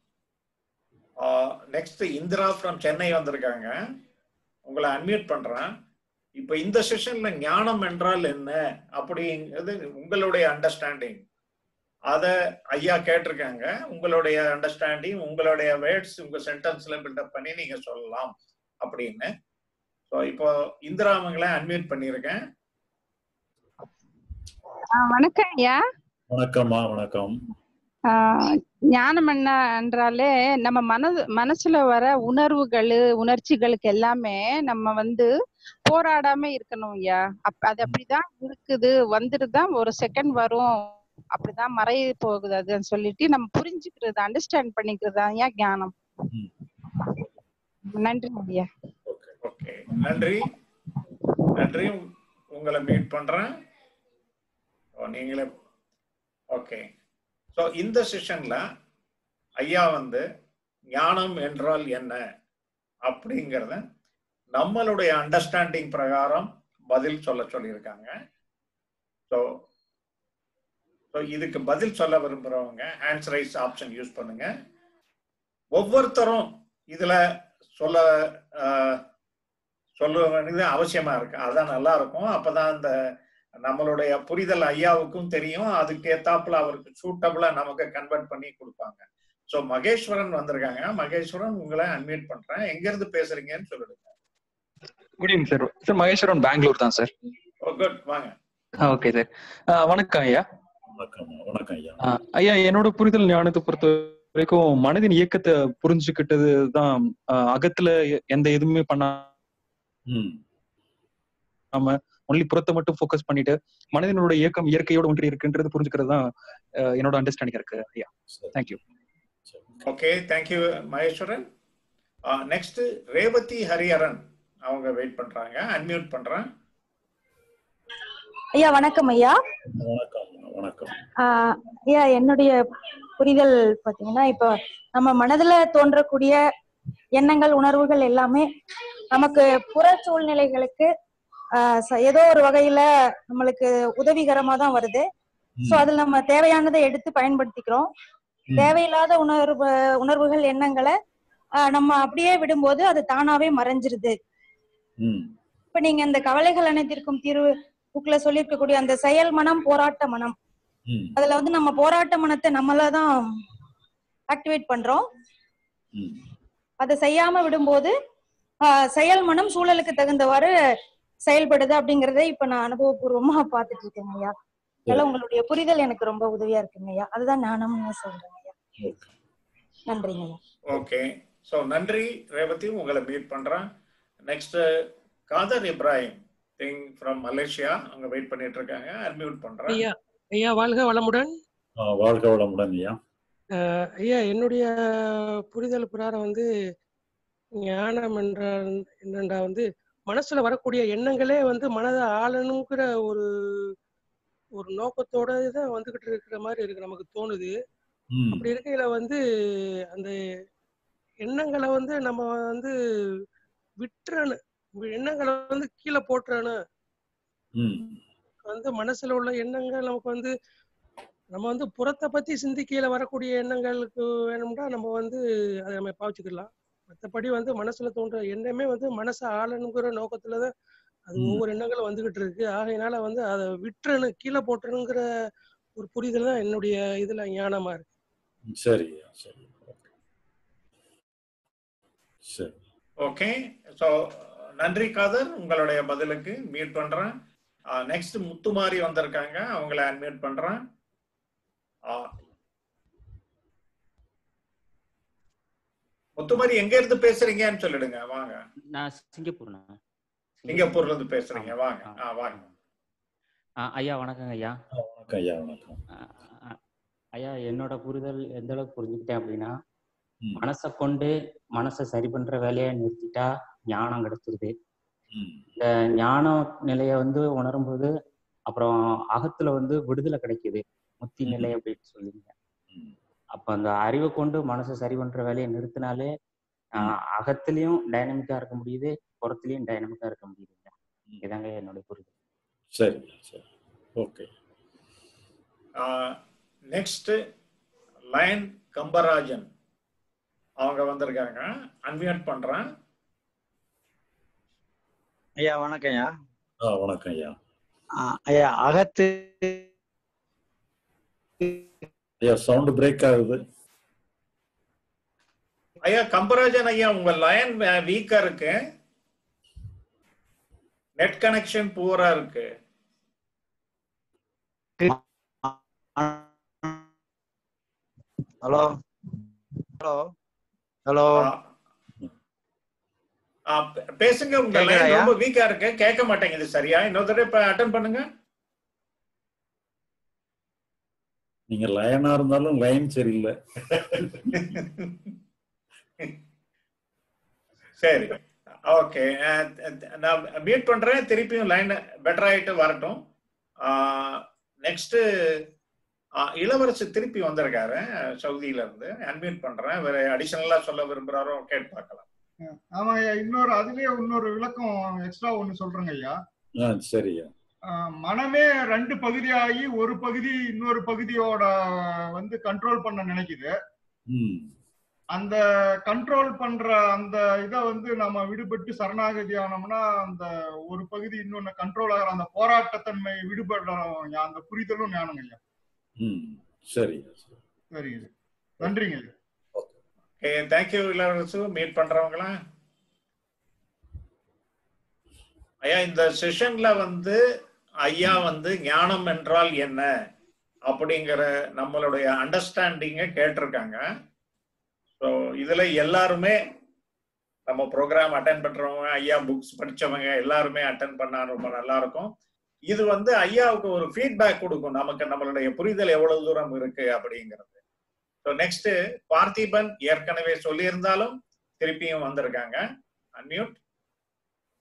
next Indira from Chennai வந்திருக்காங்க உங்களை அன்மியூட் பண்றேன் இப்போ இந்த செஷன்ல ஞானம் என்றால் என்ன அப்படிங்கிறது உங்களுடைய அண்டர்ஸ்டாண்டிங் அத ஐயா கேட்டிருக்காங்க உங்களுடைய அண்டர்ஸ்டாண்டிங் உங்களுடைய வேர்ட்ஸ் உங்க சென்டென்ஸ்ல பில்டப் பண்ணி நீங்க சொல்லலாம் அப்படின்னு ஸோ இப்போ இந்திரா அவங்கள அன்மியூட் பண்ணியிருக்கேன் ஆ, வணக்கம் ஐயா வணக்கம்மா வணக்கம் ஆ, ஞானம் என்ன என்றாலே நம்ம மனது மனசுல வர உணர்வுகள் உணர்ச்சிகளுக்கு எல்லாமே நம்ம வந்து போராடாம இருக்கணும் ஐயா அப்ப அது அப்படிதான் இருக்குது வந்துட்டுதான் ஒரு செகண்ட் வரும் அப்படிதான் மறைய போகுது அதுன்னு சொல்லிட்டு நம்ம புரிஞ்சுக்கிறது அண்டர்ஸ்டாண்ட் பண்ணிக்கிறது தான் ஐயா ஞானம் ம். நன்றி ஐயா ஓகே ஓகே நன்றி நன்றி உங்களை மீட் பண்றேன் ஓ, நீங்களே ஓகே ஸோ இந்த செஷன்ல ஐயா வந்து ஞானம் என்றால் என்ன அப்படிங்கிறத நம்மளுடைய அண்டர்ஸ்டாண்டிங் பிரகாரம் பதில் சொல்ல சொல்லியிருக்காங்க ஸோ ஸோ இதுக்கு பதில் சொல்ல விரும்புறவங்க ஹேண்ட்ஸ் ரைஸ் ஆப்ஷன் யூஸ் பண்ணுங்க ஒவ்வொருத்தரும் இதுல சொல்ல ஆஹ், சொல்ல வேண்டியது அவசியமா இருக்கு அதான் நல்லா இருக்கும் அப்பதான் இந்த நம்மளுடைய புரிதல் ஐயாவுக்கும் தெரியும் அதுக்கு ஏத்தாப்புல அவருக்கு சூட்டபிளா நமக்கு கன்வெர்ட் பண்ணி கொடுப்பாங்க சோ மகேஸ்வரன் வந்திருக்காங்க மகேஸ்வரன் உங்களை அன்மியூட் பண்றேன் எங்க இருந்து பேசுறீங்கன்னு சொல்லிடுங்க good evening sir sir Maheswaran Bengaluru தான் சார் குட் வாங்க ஓகே சார் வணக்கம் ஐயா வணக்கம்மா வணக்கம் ஐயா ஆ, ஐயா என்னோட புரிதல் ஞானத்தை பொறுத்த வரைக்கும் மனதின் இயக்கத்தை புரிஞ்சுக்கிட்டது தான் அகத்துல எ- எந்த எதுவுமே பண்ணாம ம் ஒன்லி புறத்தை மட்டும் ஃபோக்கஸ் பண்ணிட்டு மனதினோட இயக்கம் இயற்கையோட ஒன்றி இருக்குன்றது புரிஞ்சுக்கிறது தான் அஹ், என்னோட அண்டர்ஸ்டாண்டிங் இருக்கு ஐயா சரி தேங்க்யூ சரி okay thank you Maheswaran next Revathi Hariharan அவங்க வெயிட் பண்றாங்க அன்மியூட் பண்றேன் ஐயா வணக்கம் ஐயா வணக்கம் வணக்கம் ஆஹ் ஐயா என்னுடைய புரிதல் பாத்தீங்கன்னா இப்போ நம்ம மனதுல தோன்றக்கூடிய எண்ணங்கள் உணர்வுகள் எல்லாமே நமக்கு புற சூழ்நிலைகளுக்கு ஆஹ் ச- ஏதோ ஒரு வகையில நம்மளுக்கு உதவிகரமா தான் வருது சோ அதுல நம்ம தேவையானதை எடுத்து பயன்படுத்திக்கிறோம் தேவையில்லாத உணர்வு உணர்வுகள் எண்ணங்களை ஆஹ் நம்ம அப்படியே விடும்போது அது தானாவே மறைஞ்சிருது ம் இப்ப நீங்க இந்த கவலைகள் அனைத்திற்கும் தீர்வு புக்ல சொல்லியிருக்கக்கூடிய அந்த செயல் மனம் போராட்ட மனம் ம் அதுல வந்து நம்ம போராட்ட மனத்தை நம்மளதான் ஆக்டிவேட் பண்றோம் ம் அதை செய்யாம விடும்போது ஆஹ், செயல் மனம் சூழலுக்கு தகுந்தவாறு செயல்படுது அப்படிங்கறத இப்ப நான் அனுபவபூர்வமா பாத்துட்டு இருக்கேங்க ஐயா அதனால உங்களுடைய புரிதல் எனக்கு ரொம்ப உதவியா இருக்குங்க ஐயா அதுதான் நானும் சொல்றேங்க ஐயா நன்றிங்க ஐயா ஓகே ஸோ நன்றி ரேவதி உங்களை மீட் பண்றேன் நெக்ஸ்ட் காதர் இப்ராஹிம் திங் ஃப்ரம் மலேசியா அங்க வெயிட் பண்ணிட்டு இருக்காங்க அன்மியூட் பண்றேன் ஐயா ஐயா வாழ்க வளமுடன் ஆ, வாழ்க வளமுடன் ஐயா அஹ், ஐயா என்னுடைய புரிதல் பிரகாரம் வந்து ஞானம் என்றால் என்னண்டா வந்து மனசுல வரக்கூடிய எண்ணங்களே வந்து மனதை ஆளணுங்கிற ஒரு ஒரு நோக்கத்தோட தான் வந்துகிட்டு இருக்கிற மாதிரி இருக்கு நமக்கு தோணுது ம் அப்படி இருக்கையில வந்து அந்த எண்ணங்களை வந்து நம்ம வந்து விட்டுறணும் எண்ணங்களை வந்து கீழே போட்டுறணும் ம் வந்து மனசுல உள்ள எண்ணங்கள் நமக்கு வந்து நம்ம வந்து புறத்தை பத்தி சிந்திக்கையில வரக்கூடிய எண்ணங்களுக்கு வேணும்னா நம்ம வந்து அதை நம்ம பாவிச்சுக்கலாம் மற்றபடி வந்து மனசுல தோன்ற எண்ணமே வந்து மனசை ஆளணுங்கிற நோக்கத்துலதான் அது ம். ஒவ்வொரு எண்ணங்களும் வந்துகிட்டு இருக்கு ஆகையினால வந்து அதை விட்டுறணும் கீழே போட்டுறணுங்கிற ஒரு புரிதல் தான் என்னுடைய இதுல ஞானமா இருக்கு சரி ஐயா சரி சரி ஓகே ஸோ நன்றி காதர் உங்களுடைய பதிலுக்கு மீட் பண்றேன் நெக்ஸ்ட் முத்துமாரி வந்திருக்காங்க அவங்கள அன்மியூட் பண்றேன் ஆ. முத்துமாரி எங்க இருந்து பேசுறீங்கன்னு சொல்லிடுங்க வாங்க நான் சிங்கப்பூர்ண்ணா சிங்கப்பூர்ல இருந்து பேசுறீங்க வாங்க ஆ வாங்க ஆ, ஐயா வணக்கங்க ஐயா வணக்கம் ஐயா வணக்கம் ஆ, ஆ, ஐயா என்னோட புரிதல் எந்த அளவுக்கு புரிஞ்சுக்கிட்டேன் அப்படின்னா மனசை கொண்டு மனசை சரி பண்ற வேலையை நிறுத்திட்டா ஞானம் கிடைச்சிருது இந்த ஞான நிலையை வந்து உணரும்போது அப்புறம் அகத்துல வந்து விடுதலை கிடைக்குது முத்தி நிலை அப்படின்னு சொல்லுவீங்க அப்ப அந்த அறிவை கொண்டு மனசை சரி பண்ற வேலையை நிறுத்தினாலே ஆஹ், அகத்திலயும் டைனமிக்கா இருக்க முடியுது புறத்துலயும் டைனமிக்கா இருக்க முடியுதுங்க இதாங்க என்னோட புரிதல் சரி சரி ஓகே நெக்ஸ்ட் லயன் கம்பராஜன் அவங்க வந்திருக்காங்க அன்மியூட் பண்றேன் ஐயா வணக்கம் ஐயா ஆ வணக்கம் ஐயா ஆ, ஐயா அகத்து ஐயா சவுண்ட் பிரேக் ஆகுது ஐயா கம்பராஜன் ஐயா உங்க லயன் வீக்கா இருக்கு நெட் கனெக்ஷன் பூரா இருக்கு ஹலோ ஹலோ ஹலோ ஆ, பே- பேசுங்க உங்க கேக்குதா லைன் ஐயா? ரொம்ப வீக்கா இருக்கு கேட்க மாட்டேங்குது சரியா இன்னொரு தடவை இப்ப அட்டன் பண்ணுங்க நீங்க லயனா இருந்தாலும் லைன் சரியில்லை சரி ஓகே நான் மியூட் பண்றேன் திருப்பியும் லைன் பெட்டர் ஆயிட்டு வரட்டும் நெக்ஸ்ட் இளவரசு திருப்பி வந்திருக்காரு சவுதியில இருந்து அன்மியூட் பண்றேன் வேற அடிஷனலா சொல்ல விரும்புறாரோ கேட்டு பார்க்கலாம் ஆமா ஐயா இன்னொரு அதுலயே இன்னொரு விளக்கம் எக்ஸ்ட்ரா ஒண்ணு சொல்றேங்க ஐயா ஆ சரியா ஆஹ் மனமே ரெண்டு பகுதியாகி ஒரு பகுதி இன்னொரு பகுதியோட வந்து கண்ட்ரோல் பண்ண நினைக்குது ம் அந்த கண்ட்ரோல் பண்ற அந்த இதை வந்து நம்ம விடுபட்டு சரணாகதி ஆனோம்னா அந்த ஒரு பகுதி இன்னொன்னு கண்ட்ரோல் ஆகிற அந்த போராட்டத்தன்மை விடுபடணும் அந்த புரிதலும் ஞானங்க ஐயா ம் சரி சரிங்க நன்றிங்க ஐயா ஓகே தேங்க்யூ இளவரசு மீட் பண்றவங்களா ஐயா இந்த செஷன்ல வந்து ஐயா வந்து ஞானம் என்றால் என்ன அப்படிங்கிற நம்மளுடைய அண்டர்ஸ்டாண்டிங்க கேட்டிருக்காங்க ஸோ இதுல எல்லாருமே நம்ம ப்ரோக்ராம் அட்டன் பண்றவங்க ஐயா புக்ஸ் படிச்சவங்க எல்லாருமே அட்டன் பண்ணா ரொம்ப நல்லா இருக்கும் இது வந்து ஐயாவுக்கு ஒரு ஃபீட்பேக் கொடுக்கும் நமக்கு நம்மளுடைய புரிதல் எவ்வளவு தூரம் இருக்கு அப்படிங்கிறது ஸோ நெக்ஸ்ட் பார்த்திபன் ஏற்கனவே சொல்லியிருந்தாலும் திருப்பியும் வந்திருக்காங்க அன்மியூட்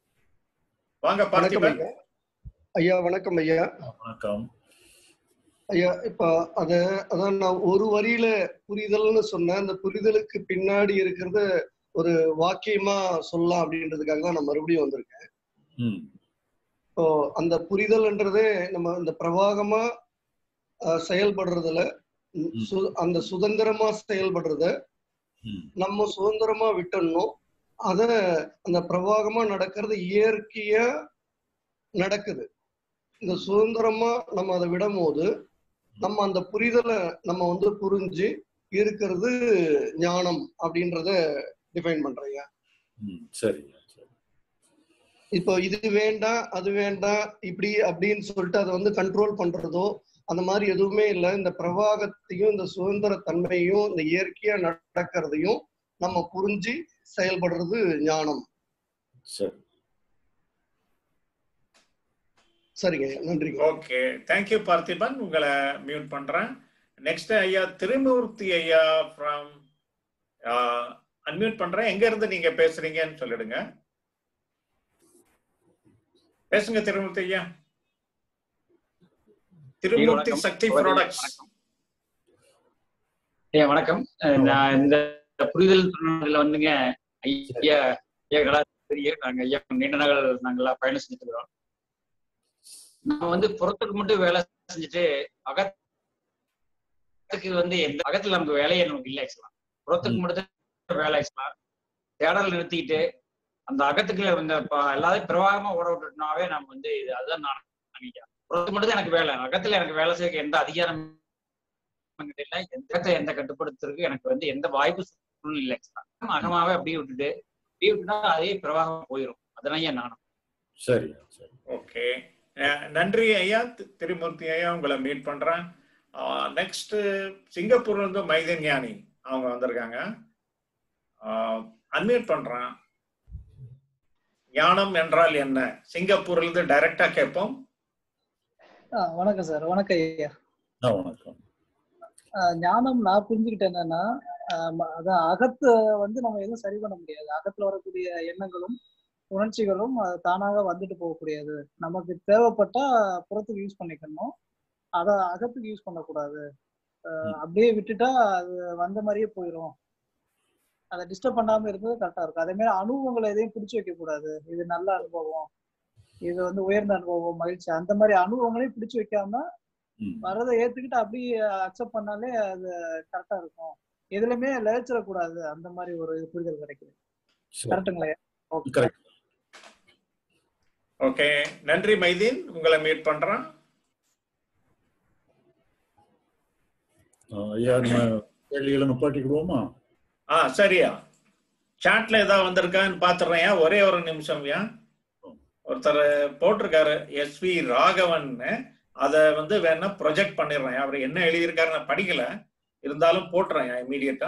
வாங்க வணக்கம் பார்த்திபன் ஐயா ஐயா வணக்கம் ஐயா வணக்கம் ஐயா இப்ப அத அதான் நான் ஒரு வரியில புரிதல்னு சொன்னேன் அந்த புரிதலுக்கு பின்னாடி இருக்கிறத ஒரு வாக்கியமா சொல்லலாம் அப்படின்றதுக்காக தான் நான் மறுபடியும் வந்திருக்கேன் ம் இப்போ அந்த புரிதல்ன்றதே நம்ம இந்த பிரவாகமா அஹ், செயல்படுறதுல ம், சு- அந்த சுதந்திரமா செயல்படுறத நம்ம சுதந்திரமா விட்டுடணும் அத அந்த பிரவாகமா நடக்கிறது இயற்கையா நடக்குது இந்த சுதந்திரமா நம்ம அதை விடும் போது நம்ம அந்த புரிதலை நம்ம வந்து புரிஞ்சு இருக்கிறது ஞானம் அப்படின்றத டிஃபைன் பண்றேன் ம் சரி இப்போ இது வேண்டாம் அது வேண்டாம் இப்படி அப்படின்னு சொல்லிட்டு அதை வந்து கண்ட்ரோல் பண்றதோ அந்த மாதிரி எதுவுமே இல்லை இந்த பிரவாகத்தையும் இந்த சுதந்திர தன்மையும் இந்த இயற்கையா நடக்கிறதையும் நம்ம புரிஞ்சு செயல்படுறது ஞானம் சரி சரிங்க நன்றிங்க ஓகே தேங்க்யூ பார்த்திபன் உங்களை மியூட் பண்றேன் நெக்ஸ்ட் ஐயா திருமூர்த்தி ஐயா ஃப்ரம் அன்மியூட் பண்றேன் எங்க இருந்து நீங்க பேசுறீங்கன்னு சொல்லிடுங்க பேசுங்க திருமூர்த்தி ஐயா திருமூர்த்தி வணக்கம். சக்தி ஒரு ப்ராடக்ட்ஸ் ஐயா வணக்கம் அஹ் நான் இந்த புரிதல் சொன்னதுல வந்துங்க ஐயா ஐயா பெரிய நாங்க ஐயா நீண்ட நாள் நாங்கெல்லாம் பயணம் செஞ்சுட்டு இருக்கிறோம் நம்ம வந்து புறத்துக்கு மட்டும் வேலை செஞ்சுட்டு அகத்துக்கு வந்து எந்த அகத்துல நமக்கு வேலையே நமக்கு இல்லை ஆக்சுவலா புறத்துக்கு மட்டும் தான் வேலை ஆக்சுவலா தேடல் நிறுத்திக்கிட்டு அந்த அகத்துக்கு இந்த ப- எல்லாத்தையும் பிரவாகமா ஓட விட்டுட்டோம்னாவே நம்ம வந்து இது அதுதான் நான் ஐயா புறத்துக்கு மட்டும் தான் எனக்கு வேலை அகத்துல எனக்கு வேலை செய்ய எந்த அதிகாரம் என்கிட்ட இல்லை எந்த இடத்தை எந்த கட்டுப்படுத்துறதுக்கு எனக்கு வந்து எந்த வாய்ப்பு சூழ்நிலை இல்லை actually. அகமாவே அப்படியே விட்டுட்டு அப்படியே விட்டுட்டா அதே பிரவாகம் போயிடும் அதெல்லாம் ஏன் நானும் சரி ஓகே நன்றி ஐயா தி- திருமூர்த்தி ஐயா உங்களை மீட் பண்றேன் நெக்ஸ்ட் சிங்கப்பூர்ல இருந்து மைதன் ஞானி அவங்க வந்திருக்காங்க அன்மியூட் பண்றேன் ஞானம் என்றால் என்ன சிங்கப்பூர்ல இருந்து டைரக்டா கேட்போம் ஆ, வணக்கம் சார் வணக்கம் ஐயா ஆ வணக்கம் ஆ, ஞானம் நான் புரிஞ்சுக்கிட்டேன் என்னன்னா ஆ, ம- அதான் அகத்து வந்து நம்ம எதுவும் சரி பண்ண முடியாது அகத்துல வரக்கூடிய எண்ணங்களும் உணர்ச்சிகளும் அது தானாக வந்துட்டு போகக்கூடியது நமக்கு தேவைப்பட்டா புறத்துக்கு யூஸ் பண்ணிக்கணும் அதை அகத்துக்கு யூஸ் பண்ணக்கூடாது ஆ, அப்படியே விட்டுட்டா அது வந்த மாதிரியே போயிடும் அதை டிஸ்டர்ப் பண்ணாம இருந்தது கரெக்டா இருக்கும் அதே மாதிரி அனுபவங்களை எதையும் பிடிச்சு வைக்க கூடாது இது நல்ல அனுபவம் இது வந்து உயர்ந்த அனுபவம் மகிழ்ச்சி அந்த மாதிரி அனுபவங்களையும் பிடிச்சு வைக்காம வர்றதை ஏத்துக்கிட்டு அப்படியே அக்செப்ட் பண்ணாலே அது கரெக்டா இருக்கும் எதுலயுமே லயிச்சிடக்கூடாது அந்த மாதிரி ஒரு புரிதல் கிடைக்குது கரெக்டுங்களா ஓகே கரெக்ட் ஓகே நன்றி மைதீன் உங்களை மீட் பண்றேன் ஐயா நம்ம கேள்விகளை நிப்பாட்டிக்கிடுவோமா ஆ சரியா சாட்ல ஏதாவது வந்திருக்கான்னு பாத்துறேன் ஒரே ஒரு நிமிஷம் யா ஒருத்தர் போட்டிருக்காரு எஸ் வி ராகவன் அத வந்து வேணா ப்ரொஜெக்ட் பண்ணிடுறேன் அவர் என்ன எழுதியிருக்காரு நான் படிக்கல இருந்தாலும் போட்டுறேன் இமீடியட்டா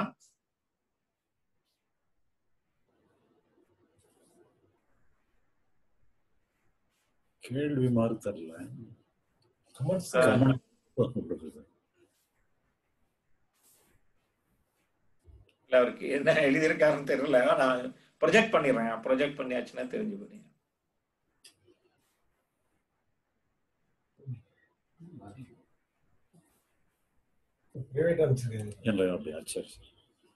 கேள்வி மாதிரி தரல ஆ. இல்ல அவருக்கு என்ன எழுதியிருக்காருன்னு தெரியல நான் ப்ரொஜெக்ட் பண்ணிடுறேன் ப்ரொஜெக்ட் பண்ணியாச்சுன்னா தெரிஞ்சு போறீங்க இல்லை அப்படியா சரி சரி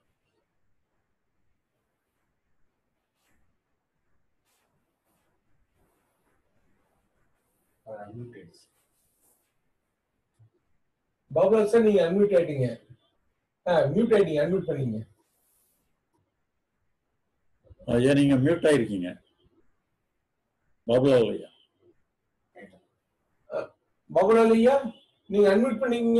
பாபுலா சார் நீங்க அன்மியூட் ஆயிட்டீங்க மியூட் ஆயிட்டீங்க அன்மியூட் பண்ணீங்க ஐயா நீங்க மியூட் ஆயிருக்கீங்க பாபுலால் ஐயா பாபுலால் ஐயா நீங்க அன்மியூட் பண்ணீங்க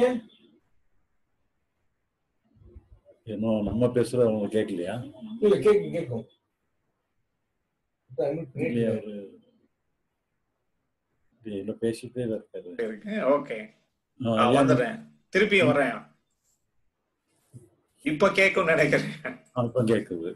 இன்னும் நம்ம பேசுறது அவங்க கேட்கலையா இல்ல கேக்கும் கேக்கும் அன்மியூட் இல்லையா பண்ணிட்டு அவரு இல்ல பேசிட்டே தான் இருக்காரு ஓகே ஆ, ஐயா, வந்துடுறேன் திருப்பி வரேன் இப்ப கேட்கும் நினைக்கிறேன் ஆ, இப்ப கேக்குது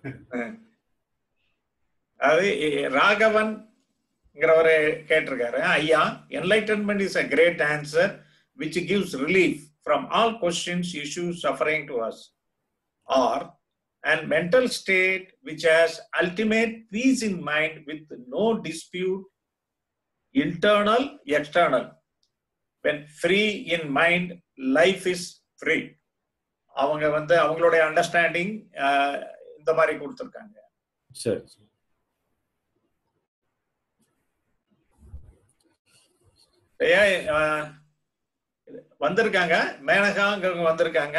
அது இ- ராகவன்ங்கிறவரு கேட்டிருக்காரு ஐயா enlightenment is a great answer which gives relief from all questions issues suffering to us or and mental state which has ultimate peace in mind with no dispute internal external when free in mind life is free அவங்க வந்து அவங்களுடைய understanding இந்த மாதிரி கொடுத்துருக்காங்க சரி சரி. ஏன் அஹ், வந்திருக்காங்க மேனகாங்கிறவங்க வந்திருக்காங்க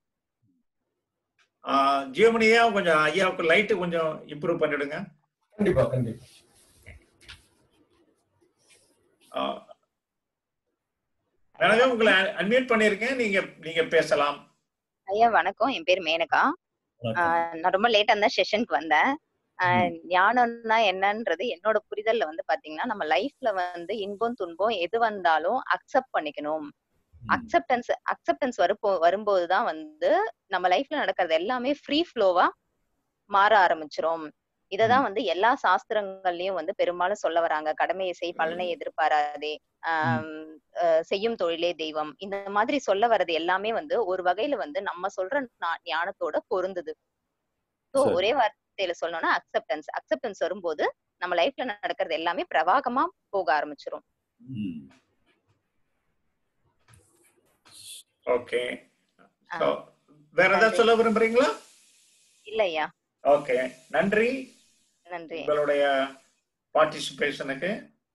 ஆஹ், ஜியோமணியா கொஞ்சம் ஐயாவுக்கு லைட்டு கொஞ்சம் இம்ப்ரூவ் பண்ணிடுங்க கண்டிப்பா கண்டிப்பா ஆஹ், மேனகா உங்களை அன்மியூட் பண்ணியிருக்கேன் நீங்க நீங்க பேசலாம் ஐயா வணக்கம் என் பேர் மேனகா ஆஹ் நான் ரொம்ப லேட்டா தான் செஷனுக்கு வந்தேன் ஆஹ் ஞானம்னா என்னன்றது என்னோட புரிதல்ல வந்து பாத்தீங்கன்னா நம்ம லைஃப்ல வந்து இன்பம் துன்பம் எது வந்தாலும் அக்செப்ட் பண்ணிக்கணும் அக்செப்டன்ஸ் அக்செப்டன்ஸ் வரும்போ வரும்போதுதான் வந்து நம்ம லைஃப்ல நடக்கிறது எல்லாமே ஃப்ரீ ஃப்ளோவா மாற ஆரம்பிச்சிரும் இததான் வந்து எல்லா சாஸ்திரங்கள்லயும் வந்து பெரும்பாலும் சொல்ல வராங்க கடமையை செய் பலனை எதிர்பாராதே ஆஹ் அஹ் செய்யும் தொழிலே தெய்வம் இந்த மாதிரி சொல்ல வர்றது எல்லாமே வந்து ஒரு வகையில வந்து நம்ம சொல்ற நா- ஞானத்தோட பொருந்துது சோ சரி. ஒரே வார்த்தையில சொல்லணும்னா அக்செப்டன்ஸ் அக்செப்டன்ஸ் வரும்போது நம்ம லைஃப்ல நடக்கிறது எல்லாமே பிரவாகமா போக ஆரம்பிச்சிரும் ம். ஓகே வேற ஏதாவது சொல்ல விரும்புறீங்களா இல்லையா ஓகே நன்றி நன்றி உங்களுடைய பார்ட்டிசிபேஷனுக்கு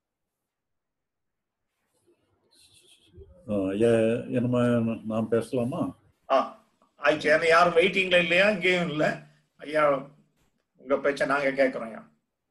ஆ, ஐயா நம்ம நான் பேசலாமா ஆ ஆயிடுச்சு ஏன்னா யாரும் வெயிட்டிங்ல இல்லையா இங்கேயும் இல்ல ஐயா உங்க பேச்ச நாங்க கேட்கிறோம் ஐயா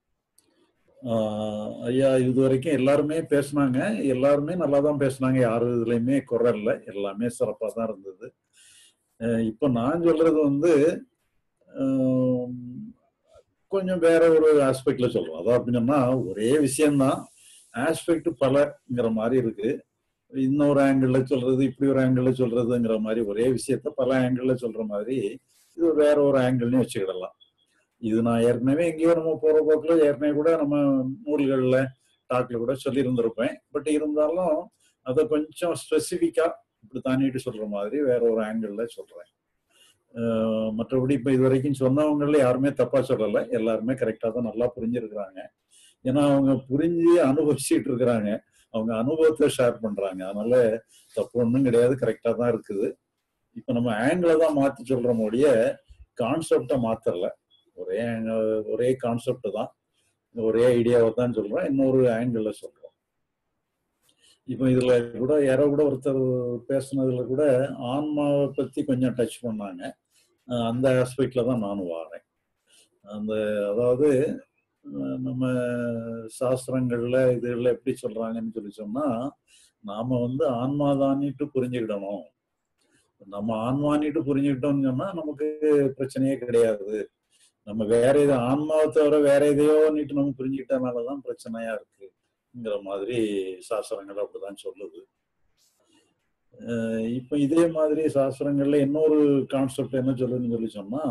ஆஹ் ஐயா இது வரைக்கும் எல்லாருமே பேசுனாங்க எல்லாருமே நல்லா தான் பேசுனாங்க யாரும் இதுலயுமே குறை இல்லை எல்லாமே சிறப்பாக தான் இருந்தது அஹ் இப்போ நான் சொல்றது வந்து ஆம், கொஞ்சம் வேற ஒரு ஆஸ்பெக்ட்ல சொல்றோம் அதாவது அப்படின்னா ஒரே விஷயம்தான் ஆஸ்பெக்ட் பலங்கிற மாதிரி இருக்கு இன்னொரு ஆங்கிள் சொல்றது இப்படி ஒரு ஆங்கிள் சொல்றதுங்கிற மாதிரி ஒரே விஷயத்த பல ஆங்கிள் சொல்ற மாதிரி இது வேற ஒரு ஆங்கிள்னு வச்சுக்கிடலாம் இது நான் ஏற்கனவே எங்கேயோ நம்ம போற போக்கில் ஏற்கனவே கூட நம்ம நூல்கள்ல டாக்ல கூட சொல்லி இருந்திருப்பேன் பட் இருந்தாலும் அதை கொஞ்சம் ஸ்பெசிஃபிக்கா இப்படி தானிட்டு சொல்ற மாதிரி வேற ஒரு ஆங்கிள் சொல்றேன் அஹ் மற்றபடி இப்ப இது வரைக்கும் சொன்னவங்கள யாருமே தப்பா சொல்லல எல்லாருமே கரெக்டா தான் நல்லா புரிஞ்சிருக்கிறாங்க ஏன்னா அவங்க புரிஞ்சு அனுபவிச்சுட்டு இருக்கிறாங்க அவங்க அனுபவத்தை ஷேர் பண்றாங்க அதனால தப்பு ஒன்றும் கிடையாது கரெக்டா தான் இருக்குது இப்ப நம்ம ஆங்கிளை தான் மாத்தி சொல்றோம் ஒழிய கான்செப்டை மாத்தரல ஒரே angle- ஒரே கான்செப்ட் தான் ஒரே ஐடியாவை தான் சொல்றோம் இன்னொரு ஆங்கிள் சொல்றோம் இப்போ இதுல கூட யாரோ கூட ஒருத்தர் பேசுனதுல கூட ஆன்மாவை பத்தி கொஞ்சம் டச் பண்ணாங்க அஹ் அந்த ஆஸ்பெக்ட்ல தான் நானும் வாரேன் அந்த அதாவது அஹ் நம்ம சாஸ்திரங்கள்ல இதுல எப்படி சொல்றாங்கன்னு சொல்லி சொன்னா நாம வந்து ஆன்மாதானிட்டு புரிஞ்சுக்கிடணும் நம்ம ஆன்மானிட்டு புரிஞ்சுக்கிட்டோம்னு சொன்னா நமக்கு பிரச்சனையே கிடையாது நம்ம வேற எது ஆன்மாவை தவிர வேற எதையோ நீட்டு நம்ம புரிஞ்சுக்கிட்டனாலதான் பிரச்சனையா இருக்குங்கிற மாதிரி சாஸ்திரங்கள் அப்படிதான் சொல்லுது அஹ் இப்ப இதே மாதிரி சாஸ்திரங்கள்ல இன்னொரு கான்செப்ட் என்ன சொல்லுதுன்னு சொல்லி சொன்னா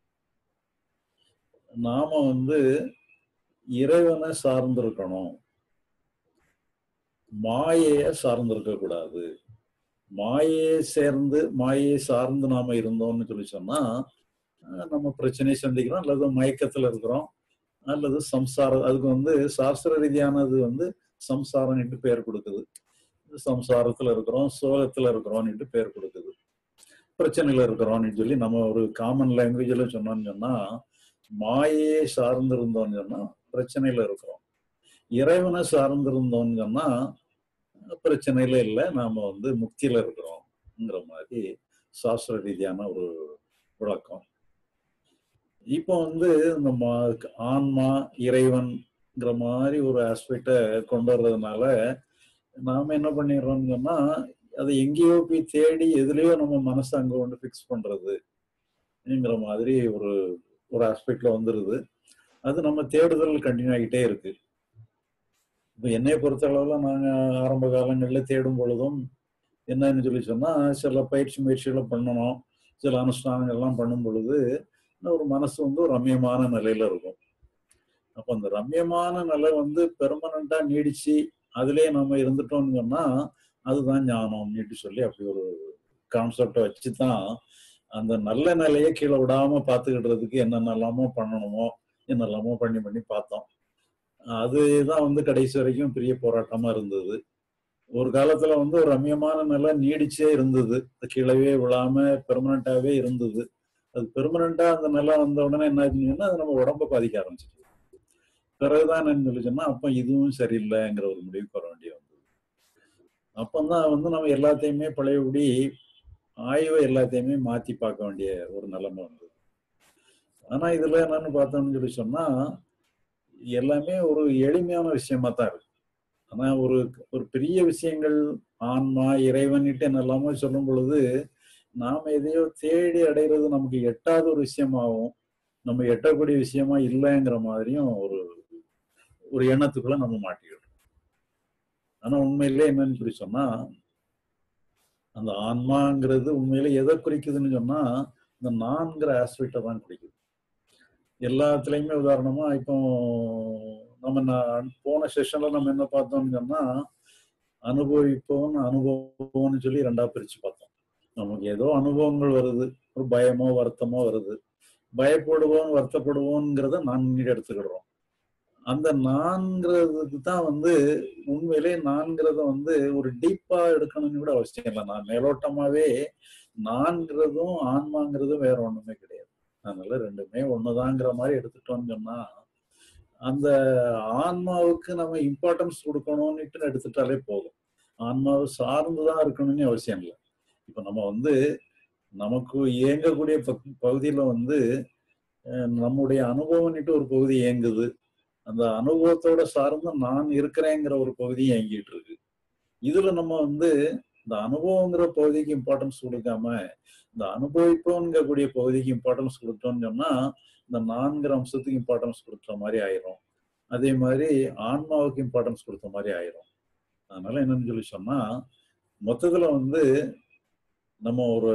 நாம வந்து இறைவனை சார்ந்திருக்கணும் மாயைய சார்ந்திருக்க கூடாது மாயையை சேர்ந்து மாயையை சார்ந்து நாம இருந்தோம்னு சொல்லி சொன்னா அஹ் நம்ம பிரச்சனையை சந்திக்கிறோம் அல்லது மயக்கத்துல இருக்கிறோம் அல்லது சம்சாரம் அதுக்கு வந்து சாஸ்திர ரீதியானது வந்து சம்சாரம்னுட்டு பேர் கொடுக்குது சம்சாரத்துல இருக்கிறோம் சோகத்துல இருக்கிறோம்னுட்டு பேர் கொடுக்குது பிரச்சனையில இருக்கிறோம்னு சொல்லி நம்ம ஒரு காமன் லாங்குவேஜ்ல சொன்னோம்னு சொன்னா மாயையை சார்ந்திருந்தோம்னு சொன்னா பிரச்சனையில இருக்கிறோம் இறைவனை சார்ந்திருந்தோம்னு சொன்னா பிரச்சனையில இல்லை நாம வந்து முக்தியில இருக்கிறோம்ங்கிற மாதிரி சாஸ்திர ரீதியான ஒரு விளக்கம் இப்போ வந்து இந்த மா- ஆன்மா இறைவன்ங்கிற மாதிரி ஒரு ஆஸ்பெக்டை கொண்டு வர்றதுனால நாம என்ன பண்ணிடுறோம்னு சொன்னா அதை எங்கேயோ போய் தேடி எதுலயோ நம்ம மனசை அங்க கொண்டு ஃபிக்ஸ் பண்றதுங்கிற மாதிரி ஒரு ஒரு ஆஸ்பெக்ட்ல வந்துருது அது நம்ம தேடுதல் கண்டினியூ ஆகிட்டே இருக்கு இப்போ என்னைய பொறுத்த அளவுல நாங்க ஆரம்ப காலங்கள்ல தேடும் பொழுதும் என்னன்னு சொல்லி சொன்னா சில பயிற்சி முயற்சிகளை பண்ணணும் சில அனுஷ்டானங்கள்லாம் பண்ணும் பொழுது ஒரு மனசு வந்து ஒரு ரம்யமான நிலையில இருக்கும் அப்போ அந்த ரம்யமான நிலை வந்து பெர்மனண்டா நீடிச்சு அதுலயே நம்ம இருந்துட்டோம்னு சொன்னா அதுதான் ஞானம் நீட்டு சொல்லி அப்படி ஒரு கான்செப்டை வச்சு தான் அந்த நல்ல நிலையை கீழே விடாம பார்த்துக்கிடுறதுக்கு என்னென்னலாமோ பண்ணணுமோ என்னெல்லாமோ பண்ணி பண்ணி பார்த்தோம் அதுதான் வந்து கடைசி வரைக்கும் பெரிய போராட்டமா இருந்தது ஒரு காலத்துல வந்து ஒரு ரம்யமான நிலை நீடிச்சே இருந்தது கீழவே விழாம பெர்மனண்டாவே இருந்தது அது பெர்மனண்டா அந்த நிலை வந்த உடனே என்ன ஆச்சுன்னா அது நம்ம உடம்ப பாதிக்க ஆரம்பிச்சிச்சு பிறகுதான் என்ன சொல்லிச்சோன்னா அப்ப இதுவும் சரியில்லைங்கிற ஒரு முடிவுக்கு வர வேண்டிய வந்தது அப்பந்தான் வந்து நம்ம எல்லாத்தையுமே பழையபடி ஆய்வை எல்லாத்தையுமே மாத்தி பார்க்க வேண்டிய ஒரு நிலைமை வந்தது ஆனா இதுல என்னன்னு பார்த்தோம்னு சொல்லி சொன்னா எல்லாமே ஒரு எளிமையான விஷயமா தான் இருக்கு ஆனா ஒரு ஒரு பெரிய விஷயங்கள் ஆன்மா இறைவன்ட்டு என்னெல்லாமோ சொல்லும் பொழுது நாம எதையோ தேடி அடைகிறது நமக்கு எட்டாத ஒரு விஷயமாவும் நம்ம எட்டக்கூடிய விஷயமா இல்லைங்கிற மாதிரியும் ஒரு ஒரு எண்ணத்துக்குள்ள நம்ம மாட்டிக்கிட்டோம் ஆனா உண்மையிலே என்னன்னு சொல்லி சொன்னா அந்த ஆன்மாங்கிறது உண்மையில எதை குறிக்குதுன்னு சொன்னா இந்த நான்கிற ஆஸ்பெக்டை தான் குறிக்குது எல்லாத்துலயுமே உதாரணமா இப்போ நம்ம நான் போன செஷன்ல நம்ம என்ன பார்த்தோம்னு சொன்னா அனுபவிப்போம் அனுபவம்னு சொல்லி ரெண்டா பிரிச்சு பார்த்தோம் நமக்கு ஏதோ அனுபவங்கள் வருது ஒரு பயமோ வருத்தமோ வருது பயப்படுவோம் வருத்தப்படுவோங்கிறத நான் எடுத்துக்கிடுறோம் அந்த நான்கிறதுக்கு தான் வந்து உண்மையிலே நான்கிறத வந்து ஒரு டீப்பா எடுக்கணும்னு கூட அவசியம் இல்லை நான் மேலோட்டமாவே நான்கிறதும் ஆன்மாங்கிறதும் வேற ஒண்ணுமே கிடையாது அதனால ரெண்டுமே ஒண்ணுதாங்கிற மாதிரி எடுத்துட்டோம்னு சொன்னா அந்த ஆன்மாவுக்கு நம்ம இம்பார்ட்டன்ஸ் கொடுக்கணும்னுட்டு எடுத்துட்டாலே போதும் ஆன்மாவை சார்ந்துதான் இருக்கணும்னு அவசியம் இல்லை இப்ப நம்ம வந்து நமக்கு இயங்கக்கூடிய பக்- பகுதியில வந்து அஹ், நம்முடைய அனுபவம்னுட்டு ஒரு பகுதி இயங்குது அந்த அனுபவத்தோட சார்ந்து நான் இருக்கிறேங்கிற ஒரு பகுதி இயங்கிட்டு இருக்கு இதுல நம்ம வந்து இந்த அனுபவங்கிற பகுதிக்கு இம்பார்ட்டன்ஸ் கொடுக்காம இந்த அனுபவிப்போங்கிற பகுதிக்கு இம்பார்ட்டன்ஸ் கொடுத்தோம்னு சொன்னா இந்த நான்கிற அம்சத்துக்கு இம்பார்ட்டன்ஸ் கொடுத்த மாதிரி ஆயிரும் அதே மாதிரி ஆன்மாவுக்கு இம்பார்ட்டன்ஸ் கொடுத்த மாதிரி ஆயிரும் அதனால என்னன்னு சொல்லி சொன்னா மொத்தத்துல வந்து நம்ம ஒரு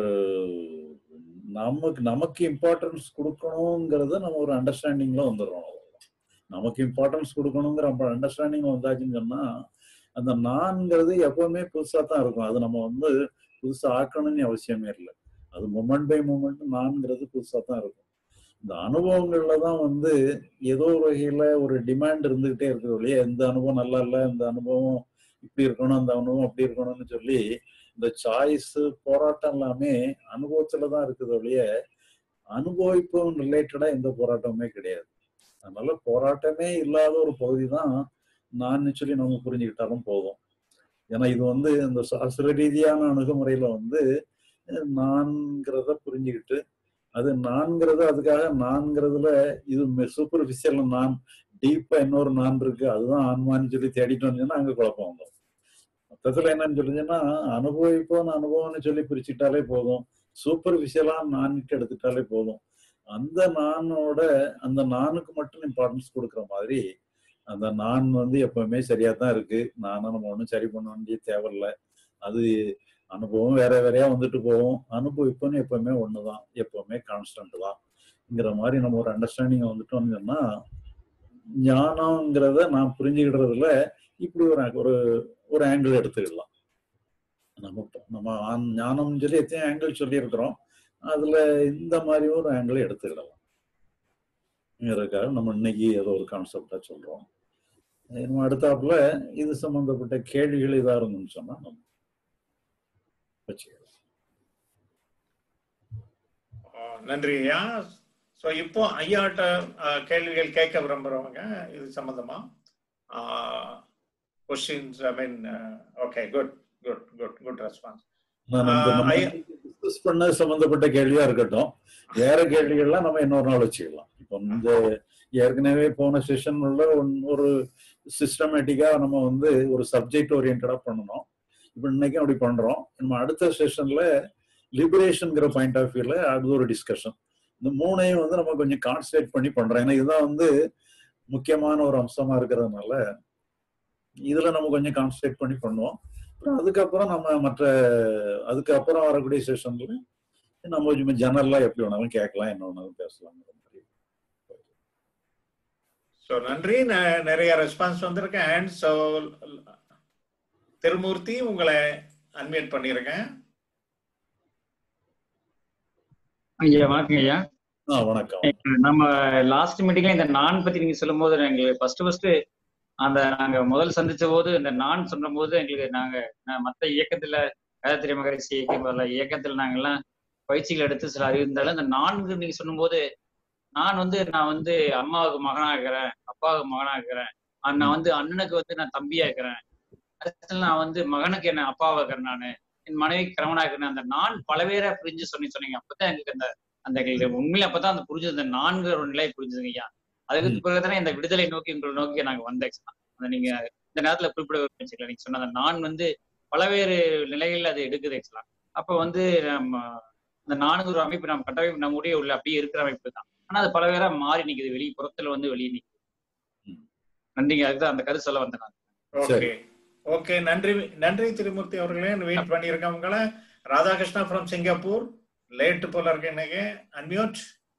நமக்கு நமக்கு இம்பார்ட்டன்ஸ் கொடுக்கணுங்கிறத நம்ம ஒரு அண்டர்ஸ்டாண்டிங்ல வந்துடுறோம் நமக்கு இம்பார்ட்டன்ஸ் கொடுக்கணுங்கிற அண்டர்ஸ்டாண்டிங் வந்தாச்சுன்னு சொன்னா அந்த நான்ங்கிறது எப்பவுமே புதுசா தான் இருக்கும் அது நம்ம வந்து புதுசா ஆக்கணும்னு அவசியமே இல்லை அது மூமெண்ட் பை மூமெண்ட் நான்ங்கிறது புதுசா தான் இருக்கும் இந்த அனுபவங்கள்ல தான் வந்து ஏதோ ஒரு வகையில ஒரு டிமாண்ட் இருந்துகிட்டே இருக்குது இல்லையா இந்த அனுபவம் நல்லா இல்லை இந்த அனுபவம் இப்படி இருக்கணும் அந்த அனுபவம் அப்படி இருக்கணும்னு சொல்லி இந்த சாய்ஸ் போராட்டம் எல்லாமே அனுபவத்துல தான் இருக்குது ஒழிய அனுபவிப்பும் ரிலேட்டடா எந்த போராட்டமுமே கிடையாது அதனால போராட்டமே இல்லாத ஒரு பகுதி தான் நான் சொல்லி நம்ம புரிஞ்சுக்கிட்டாலும் போதும் ஏன்னா இது வந்து இந்த சாஸ்திர ரீதியான அணுகுமுறையில வந்து அஹ், நான்கிறத புரிஞ்சுக்கிட்டு அது நான்கிறது அதுக்காக நான்கிறதுல இது சூப்பர்ஃபிஷியல் நான் டீப்பா இன்னொரு நான் இருக்கு அதுதான் ஆன்மான்னு சொல்லி தேடிட்டு வந்தீங்கன்னா அங்க குழப்பம் வந்துடும் மொத்தத்துல என்னன்னு சொல்லுச்சுன்னா அனுபவிப்போம் அனுபவம்னு சொல்லி பிரிச்சுட்டாலே போதும் சூப்பர்ஃபிஷியலா நான்ட்டு எடுத்துட்டாலே போதும் அந்த நானோட அந்த நானுக்கு மட்டும் இம்பார்ட்டன்ஸ் கொடுக்குற மாதிரி அந்த நான் வந்து எப்பவுமே சரியா தான் இருக்கு நானும் நம்ம ஒன்றும் சரி பண்ண வேண்டிய தேவையில்லை அது அனுபவம் வேற வேறையா வந்துட்டு போகும் அனுபவிப்புன்னு எப்பவுமே ஒண்ணுதான் எப்பவுமே கான்ஸ்டன்ட் தான்ங்கிற மாதிரி நம்ம ஒரு அண்டர்ஸ்டாண்டிங் வந்துட்டோம்னு சொன்னா ஞானம்ங்கிறத நான் புரிஞ்சுக்கிடுறதுல இப்படி ஒரு ஒரு ஒரு ஆங்கிள் எடுத்துக்கலாம் நம்ம நம்ம ஆன்- ஞானம்னு சொல்லி எத்தனை ஆங்கிள் சொல்லியிருக்கிறோம் அதுல இந்த மாதிரி ஒரு ஆங்கிள் எடுத்துக்கிடலாம் ங்கிறதுக்காக நம்ம இன்னைக்கு ஏதோ ஒரு கான்செப்டா சொல்றோம் நம்ம அடுத்தாப்புல இது சம்பந்தப்பட்ட கேள்விகள் இதா இருந்துன்னு சொன்னா நம்ம வச்சுக்கலாம் ஆஹ் நன்றி ஐயா ஸோ இப்போ ஐயாட்ட ஆஹ், கேள்விகள் கேட்க விரும்புறவங்க இது சம்பந்தமா questions I mean okay good good good good response நான் நம்ம நம்ம டிஸ்கஸ் பண்ண சம்பந்தப்பட்ட கேள்வியா இருக்கட்டும் வேற கேள்விகள்லாம் நம்ம இன்னொரு நாள் வச்சுக்கலாம் இப்போ இந்த ஏற்கனவே போன செஷன்ல ஒரு சிஸ்டமேட்டிக்கா நம்ம வந்து ஒரு சப்ஜெக்ட் ஓரியன்டா பண்ணணும் இப்போ இன்னைக்கும் அப்படி பண்றோம் நம்ம அடுத்த செஷன்ல லிபரேஷன்ங்கிற பாயிண்ட் ஆஃப் வியூல அது ஒரு டிஸ்கஷன் இந்த மூணையும் வந்து நம்ம கொஞ்சம் கான்சன்ட்ரேட் பண்ணி பண்றோம் ஏன்னா இதுதான் வந்து முக்கியமான ஒரு அம்சமா இருக்கிறதுனால இதுல நம்ம கொஞ்சம் கான்சன்ட்ரேட் பண்ணி பண்ணுவோம் அப்புறம் அதுக்கப்புறம் நம்ம மற்ற அதுக்கப்புறம் வரக்கூடிய செஷன்ல நம்ம கொஞ்சம் ஜெனரலா எப்படி வேணாலும் கேட்கலாம் என்ன வேணாலும் பேசலாம் ஸோ நன்றி ந- நிறைய ரெஸ்பான்ஸ் வந்திருக்கேன் அண்ட் ஸோ திருமூர்த்தி உங்களை அன்மியூட் பண்ணிருக்கேன் ஐயா வணக்கம் ஐயா ஆ வணக்கம் நம்ம லாஸ்ட் மீட்டிங்ல இந்த நான் பத்தி நீங்க சொல்லும் போது எங்களுக்கு ஃபர்ஸ்ட் ஃபர்ஸ்ட் அந்த நாங்க முதல் சந்திச்ச போது இந்த நான் சொன்ன போது எங்களுக்கு நாங்க நான் மத்த இயக்கத்துல காயத்ரி மகரிஷி இயக்கம் வரல இயக்கத்துல நாங்கெல்லாம் பயிற்சிகள் எடுத்து சில அறிவிருந்தாலும் இந்த நான்கு நீங்க சொல்லும்போது நான் வந்து நான் வந்து அம்மாவுக்கு மகனா இருக்கிறேன் அப்பாவுக்கு மகனா இருக்கிறேன் அஹ் நான் வந்து அண்ணனுக்கு வந்து நான் தம்பியா இருக்கிறேன் அடுத்தது நான் வந்து மகனுக்கு என்ன அப்பாவா இருக்கிறேன் நானு என் மனைவி கணவனா இருக்கிறேன் அந்த நான் பலவேற புரிஞ்சு சொன்னி சொன்னீங்க அப்பதான் எங்களுக்கு அந்த அந்த எங்களுக்கு உண்மையில அப்பதான் அந்த புரிஞ்சது அந்த நான்கு ஒரு நிலை புரிஞ்சுதுங்க ஐயா அதுக்கு பிறகுதானே இந்த விடுதலை நோக்கி உங்களை நோக்கி நாங்க வந்தேன் actually. அந்த நீங்க இந்த நேரத்துல குறிப்பிட வச்சுக்கல நீங்க சொன்ன அந்த நான் வந்து பலவேறு நிலைகள்ல அது எடுக்குது ஆக்சுவலா அப்ப வந்து நம்ம இந்த நான்கு ஒரு அமைப்பு நம்ம கட்டமைப்பு நம்முடைய உள்ள அப்படியே இருக்கிற அமைப்பு தான் ஆனா அது பலவேறா மாறி நிக்குது வெளி புறத்துல வந்து வெளியே நிக்குது நன்றிங்க அதுதான் அந்த கருத்து சொல்ல வந்தேன் நான். ஓகே ஓகே நன்றி நன்றி திருமூர்த்தி அவர்களே வெயிட் பண்ணியிருக்கேன் உங்களை ராதாகிருஷ்ணா ஃப்ரம் சிங்கப்பூர் லேட் போல இருக்கு இன்னைக்கு அன்மியூட்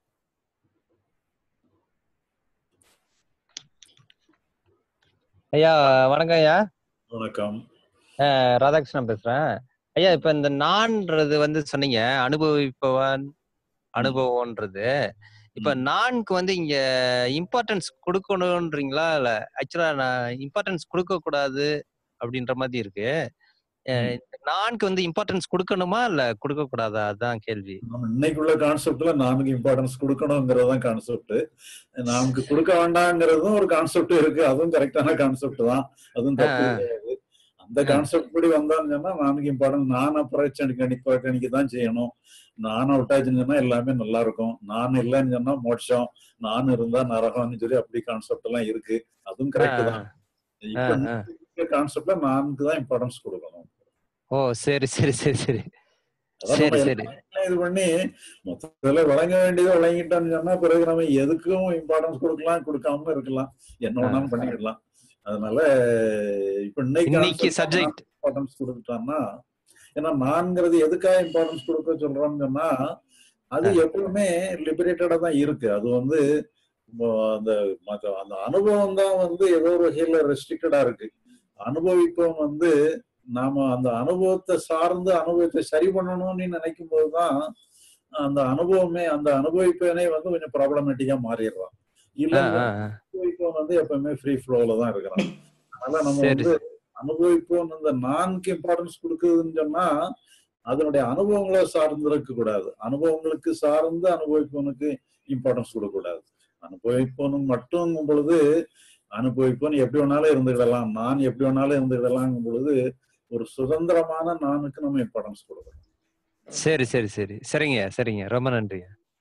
ஐயா வணக்கம் ஐயா வணக்கம் அஹ் ராதாகிருஷ்ணன் பேசுறேன் ஐயா இப்ப இந்த நான்றது வந்து சொன்னீங்க அனுபவிப்பவன் அனுபவம்ன்றது இப்ப நான்கு வந்து இங்க இம்பார்ட்டன்ஸ் கொடுக்கணும்ன்றீங்களா இல்ல ஆக்சுவலா நான் இம்பார்ட்டன்ஸ் கொடுக்க கூடாது அப்படின்ற மாதிரி இருக்கு அஹ் இந்த நான்கு வந்து இம்பார்ட்டன்ஸ் கொடுக்கணுமா இல்ல கொடுக்க கூடாதா அதான் கேள்வி நம்ம இன்னைக்குள்ள கான்செப்ட்ல நானுக்கு இம்பார்ட்டன்ஸ் கொடுக்கணுங்கிறது தான் கான்செப்ட் நமக்கு கொடுக்க வேண்டாங்கிறதும் ஒரு கான்செப்ட் இருக்கு அதுவும் கரெக்டான கான்செப்ட் தான் அதுவும் தப்பு ஆ, ஆ. கிடையாது அந்த கான்செப்ட் படி வந்தான்னு சொன்னா நானுக்கு இம்பார்ட்டன்ஸ் நானை புறச்சனி கணிப்பா கணிக்க தான் செய்யணும் நானும் விட்டாச்சுன்னு சொன்னா எல்லாமே நல்லா இருக்கும் நான் இல்லைன்னு சொன்னா மோட்சம் நான் இருந்தா நரகம்னு சொல்லி அப்படி கான்செப்ட் எல்லாம் இருக்கு அதுவும் கரெக்ட் தான் ஆ, ஆ. இப்ப கான்செப்ட்ல நானுக்கு தான் இம்பார்ட்டன்ஸ் கொடுக்கணும் ஓ சரி சரி சரி சரி அதான் சரி நம்ம சரி எல்லாமே இது பண்ணி மொத்தத்துல வழங்க வேண்டியதை வழங்கிட்டோம்னு சொன்னா பிறகு நம்ம எதுக்கும் இம்பார்ட்டன்ஸ் கொடுக்கலாம் கொடுக்காம இருக்கலாம் என்ன வேணாலும் பண்ணிடலாம் அதனால இப்ப இன்னைக்கு subject. இம்பார்ட்டன்ஸ் கொடுத்துட்டோம்னா ஏன்னா நான்கிறது எதுக்காக இம்பார்ட்டன்ஸ் கொடுக்க சொல்றோம்னு சொன்னா அது எப்பவுமே லிபரேட்டடா தான் இருக்கு அது வந்து இப்போ அந்த மத்த- அந்த அனுபவம் தான் வந்து ஏதோ ஒரு வகையில ரெஸ்ட்ரிக்டடா இருக்கு அனுபவிப்பவன் வந்து நாம அந்த அனுபவத்தை சார்ந்து அனுபவத்தை சரி பண்ணணும்னு நினைக்கும் போதுதான் அந்த அனுபவமே அந்த அனுபவிப்பவனே வந்து கொஞ்சம் ப்ராப்ளமேட்டிக்கா மாறிடுறான் இல்ல ஆ, ஆ, ஆ. அனுபவிப்பவன் வந்து எப்பவுமே ஃப்ரீ ஃப்ளோல தான் இருக்கிறான் அதனால நம்ம சரி வந்து அனுபவிப்பவன் இந்த நான்கு இம்பார்ட்டன்ஸ் கொடுக்குதுன்னு சொன்னா அதனுடைய அனுபவங்களை சார்ந்து இருக்க கூடாது அனுபவங்களுக்கு சார்ந்து அனுபவிப்பவனுக்கு இம்பார்ட்டன்ஸ் கொடுக்க கூடாது அனுபவிப்பவனும் மட்டும் பொழுது அனுபவிப்பவன் எப்படி வேணாலும் இருந்துக்கிடலாம் நான் எப்படி வேணாலும் இருந்துக்கிடலாங்கும் பொழுது ஒரு சுதந்திரமான நானுக்கு நம்ம இம்பார்ட்டன்ஸ் கொடுக்கணும் சரி சரி சரி சரிங்க சரிங்க ரொம்ப நன்றி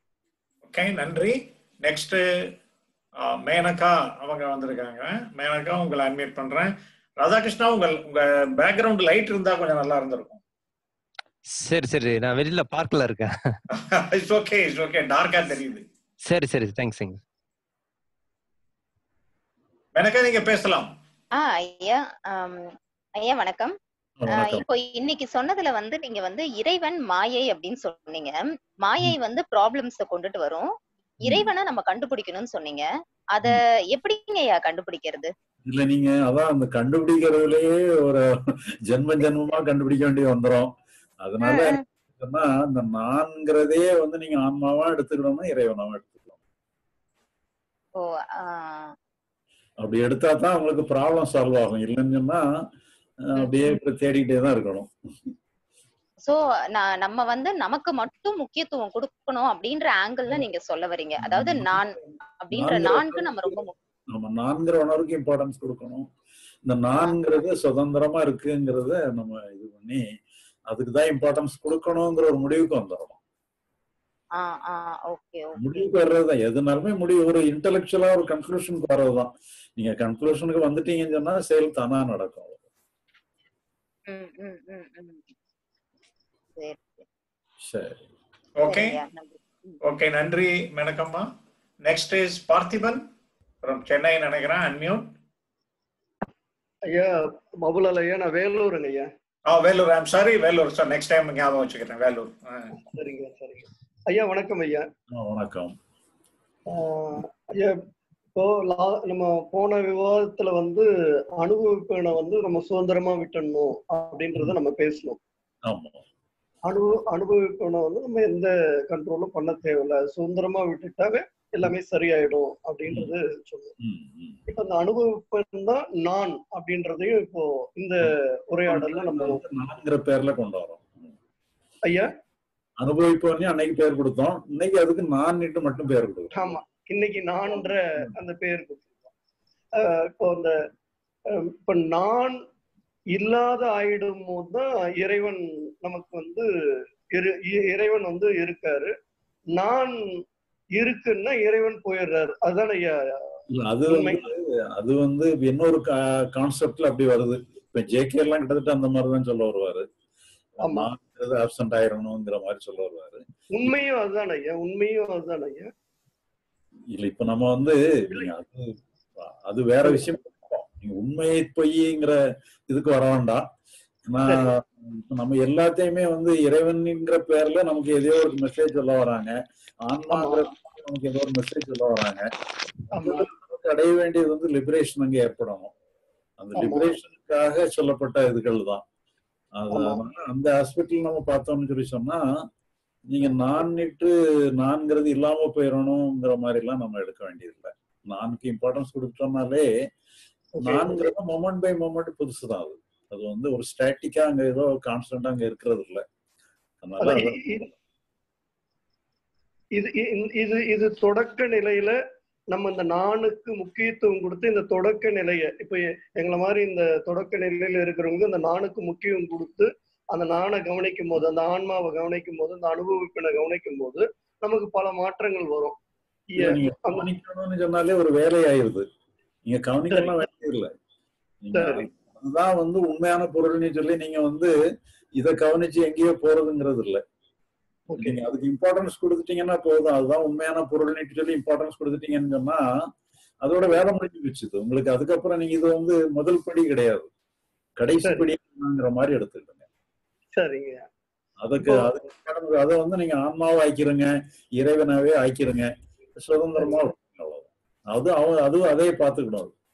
ஓகே நன்றி நெக்ஸ்ட் மேனகா அவங்க வந்திருக்காங்க மேனகா உங்களை அட்மிட் பண்றேன் ராதாகிருஷ்ணா உங்கள் உங்க பேக்ரவுண்ட் லைட் இருந்தா கொஞ்சம் நல்லா இருந்திருக்கும் சரி சரி நான் வெளியில பார்க்ல இருக்கேன் இட்ஸ் ஓகே இட்ஸ் ஓகே டார்க்கா தெரியுது சரி சரி தேங்க்ஸுங்க மேனகா நீங்க பேசலாம் ஆ ஐயா ஆம், ஐயா வணக்கம் ஆ, வணக்கம். இப்போ இன்னைக்கு சொன்னதுல வந்து நீங்க வந்து இறைவன் மாயை அப்படின்னு சொன்னீங்க மாயை வந்து ப்ராப்ளம்ஸ கொண்டுட்டு வரும் இறைவனை நம்ம கண்டுபிடிக்கணும்னு சொன்னீங்க அத எப்படிங்க ஐயா கண்டுபிடிக்கிறது இல்ல நீங்க அதான் அந்த கண்டுபிடிக்கிறதுலயே ஒரு ஜென்ம ஜென்மமா கண்டுபிடிக்க வேண்டிய வந்துரும் அதனால சொன்னா இந்த நான்கிறதே வந்து நீங்க ஆன்மாவா எடுத்துக்கணும்னா இறைவனாவா எடுத்துக்கலாம் ஓ ஆ, அப்படி எடுத்தா தான் உங்களுக்கு ப்ராப்ளம் சால்வ் ஆகும் இல்லைன்னு சொன்னா அஹ், அப்படியே இப்படி தேடிக்கிட்டே தான் இருக்கணும் சோ நான் நம்ம வந்து நமக்கு மட்டும் முக்கியத்துவம் கொடுக்கணும் அப்படின்ற ஆங்கிள் நீங்க சொல்ல வர்றீங்க அதாவது நான் அப்படின்ற நான்கிற நான்கு நம்ம ரொம்ப முக்கியம். நம்ம நான்கிற உணர்வுக்கு இம்பார்ட்டன்ஸ் கொடுக்கணும் இந்த நான்கிறது சுதந்திரமா இருக்குங்கிறத நம்ம இது பண்ணி அதுக்கு தான் இம்பார்ட்டன்ஸ் கொடுக்கணுங்கிற ஒரு முடிவுக்கு வந்துடணும் ஆ ஆ ஓகே ஓகே முடிவுக்கு வர்றதுதான் எதுனாலுமே முடிவு ஒரு இன்டெலெக்சுவலா ஒரு கன்க்ளூஷனுக்கு வர்றதுதான் நீங்க கன்க்ளூஷனுக்கு வந்துட்டீங்கன்னு சொன்னா செயல் தானா நடக்கும் ம் ம் ம் ம் சரி சரி. சரி ஓகே சரியா, நன்றி. ஓகே நன்றி மேனகம்மா next is Parthiban from Chennai நினைக்கிறேன் அன்மியூட் ஐயா மபுலால் ஐயா நான் வேலூருங்க ஐயா ஆ Vellore I'm sorry Vellore sir next time ஞாபகம் வச்சுக்கிறேன் வேலூர் ஆ. சரிங்க சரிங்க ஐயா வணக்கம் ஐயா ஆ, வணக்கம் ஆஹ் ஐயா இப்போ லா- நம்ம போன விவாதத்துல வந்து அனுபவிப்பனை வந்து நம்ம சுதந்திரமா விட்டுடணும் அப்படின்றத நம்ம பேசணும் ஆமா அனுபவ அனுபவிப்பனை வந்து நம்ம எந்த கண்ட்ரோலும் பண்ண தேவையில்ல அது சுதந்திரமா விட்டுட்டாவே எல்லாமே சரியாயிடும் அப்படின்றது சொல்லுவோம் இப்ப அந்த அனுபவிப்பன் தான் நான் அப்படின்றதையும் இப்போ இந்த உரையாடல்ல நம்ம நான்கிற பேர்ல கொண்டு வரோம் ஐயா அனுபவிப்பவனே அன்னைக்கு பேர் கொடுத்தோம் இன்னைக்கு அதுக்கு நான் மட்டும் பேர் கொடுக்குறோம் ஆமா இன்னைக்கு நான்ற அந்த பேர் கொடுத்துருக்கோம் ஆஹ் இப்போ அந்த ஆஹ் இப்ப நான் இல்லாத ஆயிடும் போதுதான் இறைவன் நமக்கு வந்து இரு- இ- இறைவன் வந்து இருக்காரு நான் இருக்குன்னா இறைவன் போயிடுறாரு அதுதானே ஐயா இல்ல அது வந்து அது வந்து இன்னொரு கான்செப்ட்ல அப்படி வருது இப்ப ஜேகே எல்லாம் கிட்டத்தட்ட அந்த மாதிரி தான் சொல்ல வருவாரு நான்கிறது ஆப்சென்ட் ஆயிரணுங்கிற மாதிரி சொல்ல வருவாரு உண்மையும் அதுதான் ஐயா உண்மையும் அதுதான் ஐயா இல்ல இப்ப நம்ம வந்து நீங்க அது அது வேற விஷயம் நீங்க உண்மையை பொய்ங்கிற இதுக்கு வர வேண்டாம் நான் இப்ப நம்ம எல்லாத்தையுமே வந்து இறைவன்ங்கிற பேர்ல நமக்கு ஏதோ ஒரு மெசேஜ் சொல்ல வராங்க ஆன்மாங்கிற பேர்ல நமக்கு ஏதோ ஒரு மெசேஜ் சொல்ல வராங்க அதுல நமக்கு அடைய வேண்டியது வந்து லிபரேஷன் அங்க ஏற்படணும் அந்த ஆமா. லிபரேஷனுக்காக சொல்லப்பட்ட இதுகள் தான் அது ஆமா. அதனால அந்த ஆஸ்பெக்ட்ல நம்ம பார்த்தோம்னு சொல்லி சொன்னா நீங்க நான்னிட்டு நான்கிறது இல்லாம போயிடணுங்கிற மாதிரி எல்லாம் நம்ம எடுக்க வேண்டியதில்லை நான்கு இம்பார்ட்டன்ஸ் கொடுத்தோம்னாலே நான்கிறது மொமெண்ட் பை மொமெண்ட் புதுசு தான் அது அது வந்து ஒரு ஸ்டாட்டிக்கா அங்க ஏதோ கான்ஸ்டன்டா அங்க இருக்கிறது இல்ல அதனால அதான் அது- இ- இ- இது இ- இது இது தொடக்க நிலையில நம்ம இந்த நானுக்கு முக்கியத்துவம் கொடுத்து இந்த தொடக்க நிலைய இப்ப எ- எங்களை மாதிரி இந்த தொடக்க நிலையில இருக்கிறவங்க இந்த நானுக்கு முக்கியம் கொடுத்து அந்த நானை கவனிக்கும் போது அந்த ஆன்மாவை கவனிக்கும் போது அந்த அனுபவிப்பினை கவனிக்கும் போது நமக்கு பல மாற்றங்கள் வரும் இல்ல, ஏ- நீங்க கவனிக்கணும்னு சொன்னாலே ஒரு வேலை ஆயிருது நீங்க கவனிக்கலாம் வேண்டியதில்லை நீங்க சரி. அதுதான் வந்து உண்மையான பொருள்னு சொல்லி நீங்க வந்து இதை கவனிச்சு எங்கேயோ போறதுங்கிறது இல்ல நீங்க அதுக்கு இம்பார்ட்டன்ஸ் கொடுத்துட்டீங்கன்னா போதும் அதுதான் உண்மையான பொருள்னு சொல்லி இம்பார்ட்டன்ஸ் கொடுத்துட்டீங்கன்னு சொன்னா அதோட வேலை முடிஞ்சு வச்சுது உங்களுக்கு அதுக்கப்புறம் நீங்க இது வந்து முதல் படி கிடையாது கடைசி படிங்கிற மாதிரி எடுத்துக்கிடுங்க சரிங்க அதுக்கு அதுக்கு கடந்து அதை வந்து நீங்க ஆன்மாவை ஆக்கிருங்க இறைவனாவே ஆக்கிருங்க சுதந்திரமா இருப்பீங்க அவ்வளவுதான். அது அவ அதுவும் அதே பார்த்துக்கணும் அது.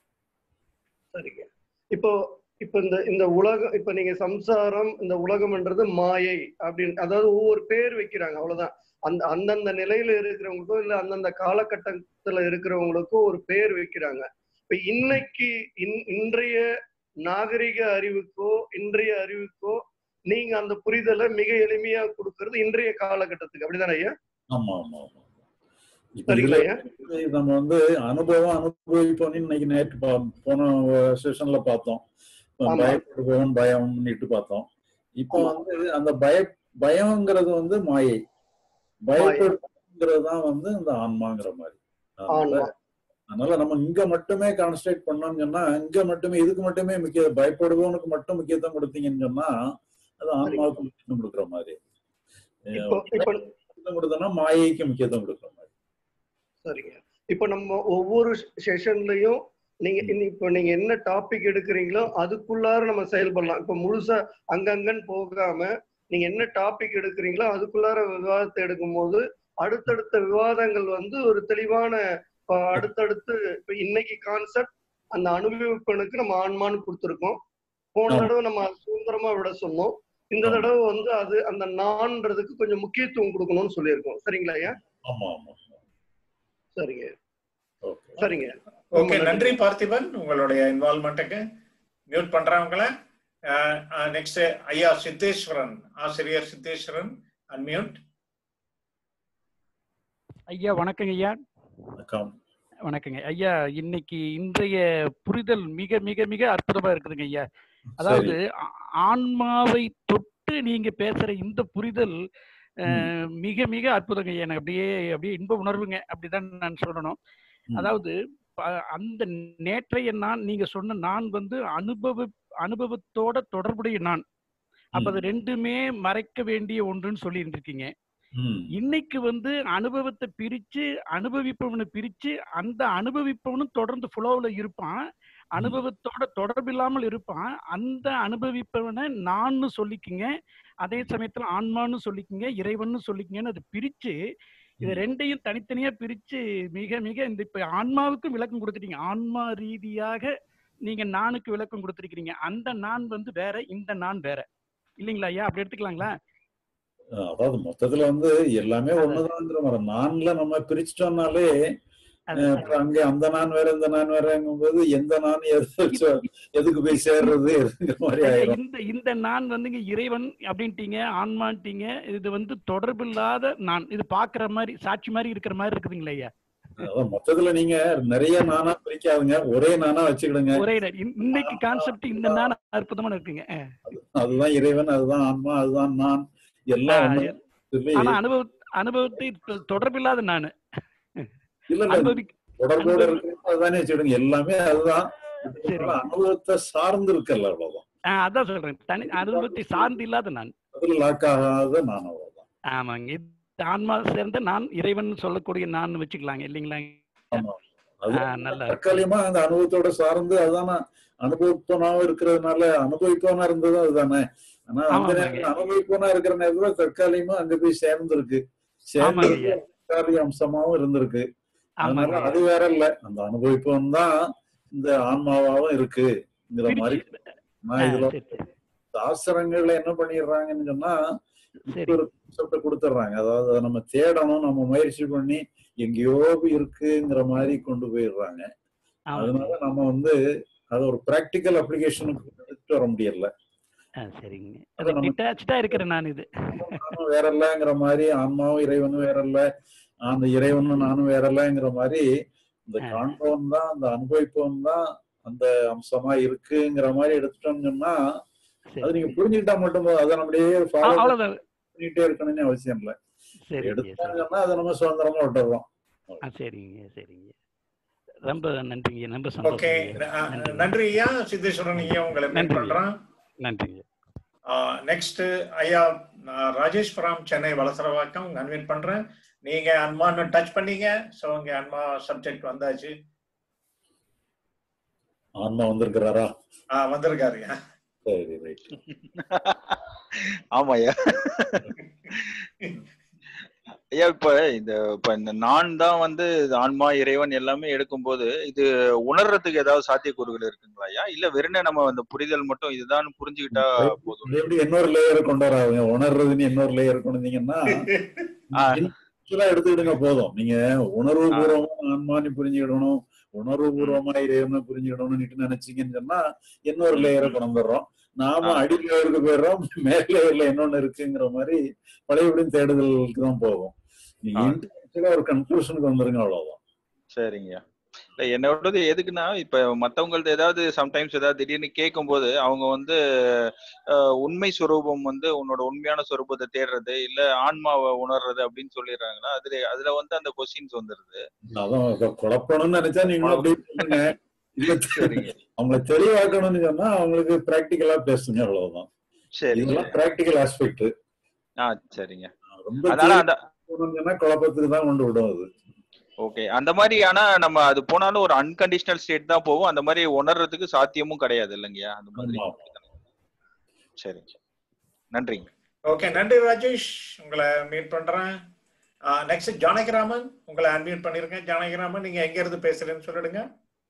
சரிங்க இப்போ இப்ப இந்த இந்த உலகம் இப்ப நீங்க சம்சாரம் இந்த உலகம்ன்றது மாயை அப்படின்னு அதாவது ஒவ்வொரு பேர் வைக்கிறாங்க அவ்வளவுதான் அந்த அந்தந்த நிலையில இருக்கிறவங்களுக்கும் இல்ல அந்தந்த காலகட்டத்துல இருக்கிறவங்களுக்கும் ஒரு பேர் வைக்கிறாங்க இப்ப இன்னைக்கு இன்- இன்றைய நாகரிக அறிவுக்கோ இன்றைய அறிவுக்கோ நீங்க அந்த புரிதலை மிக எளிமையா கொடுக்கறது இன்றைய காலகட்டத்துக்கு அப்படிதானே ஐயா ஆமா ஆமா ஆமா இப்ப இதுல சரிங்களா ஐயா வந்து நம்ம வந்து அனுபவம் அனுபவிப்போம்னு இன்னைக்கு நேற்று பா- போன செஷன்ல பார்த்தோம் ஆமா. பயப்படுபவன் பயம்னுட்டு பார்த்தோம் இப்போ வந்து அந்த பய பயம்ங்கிறது வந்து மாயை பயப்படுங்கிறது தான் வந்து இந்த ஆன்மாங்கிற மாதிரி அதனால ஆன்மா. அதனால நம்ம இங்க மட்டுமே கான்சன்ட்ரேட் பண்ணோம்னு சொன்னா இங்க மட்டுமே இதுக்கு மட்டுமே முக்கிய பயப்படுபவனுக்கு மட்டும் முக்கியத்துவம் கொடுத்தீங்கன்னு சொன்னா அது ஆன்மாவுக்கு முக்கியத்துவம் கொடுக்குற மாதிரி இப்போ இப்போ முக்கியத்துவம் கொடுத்தோம்னா மாயைக்கு முக்கியத்துவம் கொடுக்குற மாதிரி சரிங்க இப்ப நம்ம ஒவ்வொரு செஷன்லயும் நீங்க இன்னி- இப்ப நீங்க என்ன டாபிக் எடுக்கிறீங்களோ அதுக்குள்ளார நம்ம செயல்படலாம் இப்ப முழுசா அங்கங்கன்னு போகாம நீங்க என்ன டாபிக் எடுக்கிறீங்களோ அதுக்குள்ளார விவாதத்தை எடுக்கும்போது அடுத்தடுத்த விவாதங்கள் வந்து ஒரு தெளிவான இப்ப அடுத்தடுத்து இப்ப இன்னைக்கு கான்செப்ட் அந்த அனுபவிப்பனுக்கு நம்ம ஆன்மான்னு கொடுத்துருக்கோம் போன ஆமா. தடவை நம்ம அது சுதந்திரமா விட சொன்னோம் இந்த தடவை வந்து அது அந்த நான்றதுக்கு கொஞ்சம் முக்கியத்துவம் கொடுக்கணும்னு சொல்லியிருக்கோம் சரிங்களா ஐயா ஆமா ஆமா சரிங்க சரிங்க ஓகே நன்றி பார்த்திபன் உங்களுடைய இன்வால்மெண்ட்டுக்கு மியூட் பண்றவங்கள நெக்ஸ்ட் ஐயா சித்தேஸ்வரன் ஆசிரியர் சித்தேஸ்வரன் அன்மியூட் ஐயா வணக்கங்க ஐயா வணக்கம் வணக்கங்க ஐயா இன்னைக்கு இன்றைய புரிதல் மிக மிக மிக அற்புதமா இருக்குதுங்க ஐயா அதாவது ஆ- ஆன்மாவை தொட்டு நீங்க பேசுற இந்த புரிதல் அஹ், மிக மிக அற்புதங்க ஐயா எனக்கு அப்படியே அப்படியே இன்ப உணர்வுங்க அப்படிதான் நான் சொல்லணும் அதாவது ப- அந்த நேற்றைய நான் நீங்க சொன்ன நான் வந்து அனுபவ அனுபவத்தோட தொடர்புடைய நான் அப்ப அது ரெண்டுமே மறைக்க வேண்டிய ஒன்றுன்னு சொல்லி இருந்திருக்கீங்க இன்னைக்கு வந்து அனுபவத்தை பிரிச்சு அனுபவிப்பவனை பிரிச்சு அந்த அனுபவிப்பவனும் தொடர்ந்து ஃப்ளோவில் இருப்பான் அனுபவத்தோட தொடர்பில்லாமல் இருப்பான் அந்த அனுபவிப்பவனை நான்னு சொல்லிக்கிங்க அதே சமயத்துல ஆன்மான்னு சொல்லிக்கிங்க இறைவன்னு சொல்லிக்கிங்கன்னு அது பிரிச்சு இது ரெண்டையும் தனித்தனியா பிரிச்சு மிக மிக இந்த இப்ப ஆன்மாவுக்கும் விளக்கம் கொடுத்துட்டீங்க ஆன்மா ரீதியாக நீங்க நானுக்கு விளக்கம் கொடுத்துருக்கீங்க அந்த நான் வந்து வேற இந்த நான் வேற இல்லைங்களா ஐயா அப்படி எடுத்துக்கலாங்களா அஹ் அதாவது மொத்தத்துல வந்து எல்லாமே ஒண்ணுதாங்கிற மாதிரி நான்ல நம்ம பிரிச்சிட்டோம்னாலே அஹ் அப்புறம் அங்க அந்த நான் வேற இந்த நான் வேறங்கும் போது எந்த நான் எது வச்சு எதுக்கு போய் சேர்றது எதுங்கிற மாதிரி ஐயா, ஆயிரும் இந்த இந்த நான் வந்துங்க இறைவன் அப்படின்ட்டீங்க ஆன்மான்ட்டீங்க இது வந்து தொடர்பில்லாத நான் இது பாக்குற மாதிரி சாட்சி மாதிரி இருக்கிற மாதிரி இருக்குதுங்களா ஐயா அதான் மொத்தத்துல நீங்க நிறைய நானா பிரிக்காதுங்க ஒரே நானா வச்சுக்கிடுங்க ஒரே நா- இன்- இன்னைக்கு கான்செப்ட் இந்த நான் அற்புதமான இருக்குங்க ஆ. அதுதான் இறைவன் அதுதான் ஆன்மா அதுதான் நான் எல்லாம் ஆ, ஒண்ணு எ- சொல்லி ஆனா அனுபவ அனுபவத்தை தொ- தொடர்பில்லாத நானு இல்ல இல்ல அனுபவி தொடர்போட அனுபவி இருக்கிறது அதுதானே வச்சுக்கிடுங்க எல்லாமே அதுதான் சரிங்க அனுபவத்தை சார்ந்து இருக்கல்ல அவ்வளவுதான் ஆ, அதான் சொல்றேன் தனி அனுபவத்தை சார்ந்து இல்லாத நான் அதுல லாக் ஆகாத நான் அவ்வளவுதான் ஆமாங்க இது ஆன்மா சேர்ந்த நான் இறைவன் சொல்லக்கூடிய நான் வச்சுக்கலாங்க இல்லைங்களா ஆமா அது ஆ, நல்லா இருக்கு தற்காலிகமா அந்த அனுபவத்தோட சார்ந்து அதுதானே அனுபவிப்பவனாவும் இருக்கிறதுனால அனுபவிப்பவனா இருந்தது அதுதானே ஆனா அந்த ஆமாங்க நேரத்துல அனுபவிப்பவனா இருக்கிற நேரத்துல தற்காலிகமா அங்க போய் சேர்ந்திருக்கு ஆமாங்க சேர்ந்து ஐயா தற்காலிக அம்சமாவும் இருந்திருக்கு அதனால ஆமாங்க அது வேற இல்ல அந்த அனுபவிப்பவன் தான் இந்த ஆன்மாவாவும் இருக்குங்கிற மாதிரி பிரிச்சு ஆ, நான் இதுல சரி சரி சாஸ்திரங்கள்ல என்ன பண்ணிடுறாங்கன்னு சொன்னா இப்படி சரி ஒரு கான்செப்ட கொடுத்துட்றாங்க அதாவது அதை நம்ம தேடணும் நம்ம முயற்சி பண்ணி எங்கேயோ போய் இருக்குங்கிற மாதிரி கொண்டு போயிடுறாங்க ஆமாங்க அதனால நம்ம வந்து அதை ஒரு பிராக்டிக்கல் அப்ளிகேஷனுக்கு எடுத்துட்டு வர முடியல ஆ சரிங்க அதை அது நம்ம டிட்டாச்சா இருக்கிற நான் இது நானும் வேற இல்லைங்கிற மாதிரி ஆன்மாவும் இறைவனும் வேற இல்ல அந்த இறைவனும் நானும் வேற இல்லைங்கிற மாதிரி இந்த ஆ காண்பவன் தான் அந்த அனுபவிப்பவன் தான் அந்த அம்சமா இருக்குங்கிற மாதிரி எடுத்துட்டோம்னு சொன்னா சரி அது நீங்க சரி புரிஞ்சுக்கிட்டா மட்டும் போதும். அதை நம்மளே ஆ, ஃபாலோ அவ்வளவுதான் பண்ணிட்டே இருக்கணும்னு அவசியம் இல்லை சரிங்க சரி எடுத்துட்டோம்னு சொன்னா அதை நம்ம சுதந்திரமா விட்டுறோம் ஆ சரிங்க சரிங்க ரொம்ப நன்றிங்க ரொம்ப ஓகே சந்தோஷங்க நன்றிங்க நன்றி ஐயா சித்தேஸ்வரன் ஐயா உங்களை மீட் நன்றிங்க பண்றேன் நன்றிங்க நெக்ஸ்ட் ஐயா நான் ராஜேஷ் ஃப்ரம் சென்னை வளசரவாக்கம் உங்க அன்வைட் பண்றேன் நீங்க அன்மான்னு டச் பண்ணீங்க ஸோ உங்க அன்மா சப்ஜெக்ட் வந்தாச்சு ஆன்மா வந்திருக்கிறாரா ஆ, வந்திருக்காரு சரி ரைட் ஆமாய்யா ஐயா இப்ப இந்த இப்ப இந்த நான் தான் வந்து இது ஆன்மா இறைவன் எல்லாமே எடுக்கும்போது இது உணர்றதுக்கு ஏதாவது சாத்தியக்கூறுகள் இருக்குங்களா ஐயா இல்ல வெறுனே நம்ம அந்த புரிதல் மட்டும் இதுதான் புரிஞ்சுக்கிட்டா போதும் இது எப்படி இன்னொரு லேயர் கொண்டு வராங்க உணர்றதுன்னு இன்னொரு லேயர் கொண்டு வந்தீங்கன்னா actual-ஆ எடுத்துக்கிடுங்க போதும் நீங்க உணர்வு பூர்வமா ஆன்மான்னு புரிஞ்சுக்கிடணும் உணர்வு பூர்வமா இறைவனை புரிஞ்சுக்கிடணும்னு நினைச்சீங்கன்னு சொன்னா இன்னொரு லேயரை கொண்டு வந்துடுறோம் நாம அடி லேயருக்கு போயிடுறோம் மேல் லேயர்ல இன்னொன்னு இருக்குங்கிற மாதிரி பழையபடியும் தேடுதலுக்கு தான் போகும் நீங்க இன்டெலெக்சுவலா ஒரு கன்க்ளூஷனுக்கு வந்துருங்க அவ்வளவுதான் சரிங்கய்யா இல்ல என்னோடது எதுக்குன்னா இப்ப மத்தவங்கள்ட்ட ஏதாவது சம்டைம்ஸ் ஏதாவது திடீர்னு கேட்கும்போது அவங்க வந்து அஹ், உண்மை சுரூபம் வந்து உன்னோட உண்மையான சுரூபத்தை தேடுறது இல்ல ஆன்மாவை உணர்றது அப்படின்னு சொல்லிடுறாங்களா அதுல அதுல வந்து அந்த கொஸ்டின்ஸ் வந்துருது அதான் இப்ப குழப்பணும்னு நினைச்சா நீங்களும் அப்படியே சொல்லுங்க இல்ல சரிங்க அவங்களை தெளிவாக்கணும்னு சொன்னா அவங்களுக்கு பிராக்டிக்கலா பேசுங்க அவ்வளவுதான் சரிங்க இதெல்லாம் பிராக்டிக்கல் ஆஸ்பெக்ட் ஆ சரிங்க ரொம்ப அதனால அந்த தெளிவாக்கணும்னு சொன்னா குழப்பத்துக்கு தான் கொண்டு விடும் அது ஓகே அந்த மாதிரி ஆனா நம்ம அது போனாலும் ஒரு அன்கண்டிஷனல் ஸ்டேட் தான் போகும் அந்த மாதிரி உணர்றதுக்கு சாத்தியமும் கிடையாது இல்லைங்கய்யா அந்த மாதிரி சரி நன்றிங்க ஓகே நன்றி ராஜேஷ் உங்களை மீட் பண்றேன் நெக்ஸ்ட் ஜானகிராமன் உங்களை அன்மியூட் பண்ணிருக்கேன் ஜானகிராமன் நீங்க எங்க இருந்து பேசுறேன்னு சொல்லிடுங்க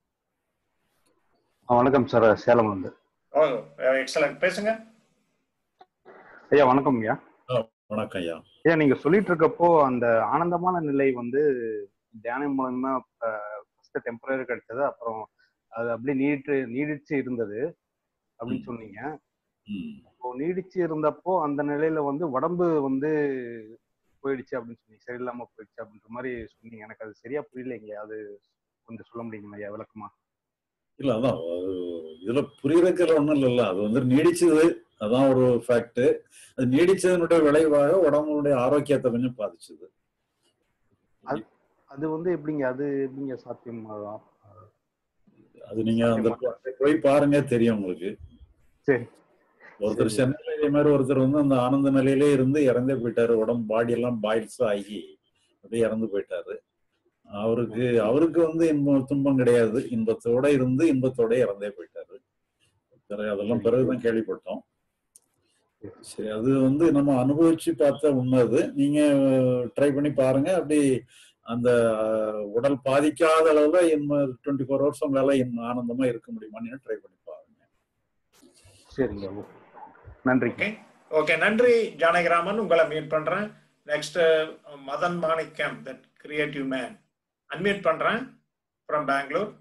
ஆ, வணக்கம் சார் சேலம் வந்து ஓ எக்ஸலன்ட் பேசுங்க ஐயா வணக்கம் ஐயா வணக்கம் ஐயா ஐயா நீங்க சொல்லிட்டு இருக்கப்போ அந்த ஆனந்தமான நிலை வந்து தியானம் மூலமா ஃபர்ஸ்ட் டெம்பரரி கிடைச்சது அப்புறம் அது அப்படியே நீடிட்டு நீடிச்சு இருந்தது அப்படின்னு சொன்னீங்க இப்போ நீடிச்சு இருந்தப்போ அந்த நிலையில வந்து உடம்பு வந்து போயிடுச்சு அப்படின்னு சொன்னீங்க சரியில்லாம போயிடுச்சு அப்படின்ற மாதிரி சொன்னீங்க எனக்கு அது சரியா புரியலைங்க அது கொஞ்சம் சொல்ல முடியுங்களா ஐயா விளக்கமா இல்ல அதான் அது இதுல புரியறதுக்கு ஒண்ணும் இல்லைல்ல அது வந்து நீடிச்சது அதான் ஒரு ஃபேக்ட் அது நீடிச்சதனுடைய விளைவாக உடம்புடைய ஆரோக்கியத்தை கொஞ்சம் பாதிச்சது அது அது வந்து எப்படிங்க அது எப்படிங்க சாத்தியம் அது அது நீங்க அந்த போய் பாருங்க தெரியும் உங்களுக்கு சரி ஒருத்தர் சென்னையில இதே மாதிரி ஒருத்தர் வந்து அந்த ஆனந்த நிலையிலே இருந்து இறந்தே போயிட்டாரு உடம்பு பாடி எல்லாம் பாயில்ஸ் ஆகி அப்படியே இறந்து போயிட்டாரு அவருக்கு அவருக்கு வந்து இன்பம் துன்பம் கிடையாது இன்பத்தோட இருந்து இன்பத்தோட இறந்தே போயிட்டாரு சரி, அதெல்லாம் பிறகுதான் கேள்விப்பட்டோம் சரி அது வந்து நம்ம அனுபவிச்சு பார்த்த உண்மை அது நீங்க ட்ரை பண்ணி பாருங்க அப்படி அந்த அஹ், உடல் பாதிக்காத அளவுல இன்னும் டுவெண்ட்டி ஃபோர் ஹவர்ஸ் உங்களால இன்னும் ஆனந்தமா இருக்க முடியுமான்னு ட்ரை பண்ணி பாருங்க சரிங்க நன்றி ஓகே ஓகே நன்றி ஜானகிராமன் உங்களை மீட் பண்றேன் next Madan Manickam that creative man unmute பண்றேன் ஃப்ரம் பெங்களூர்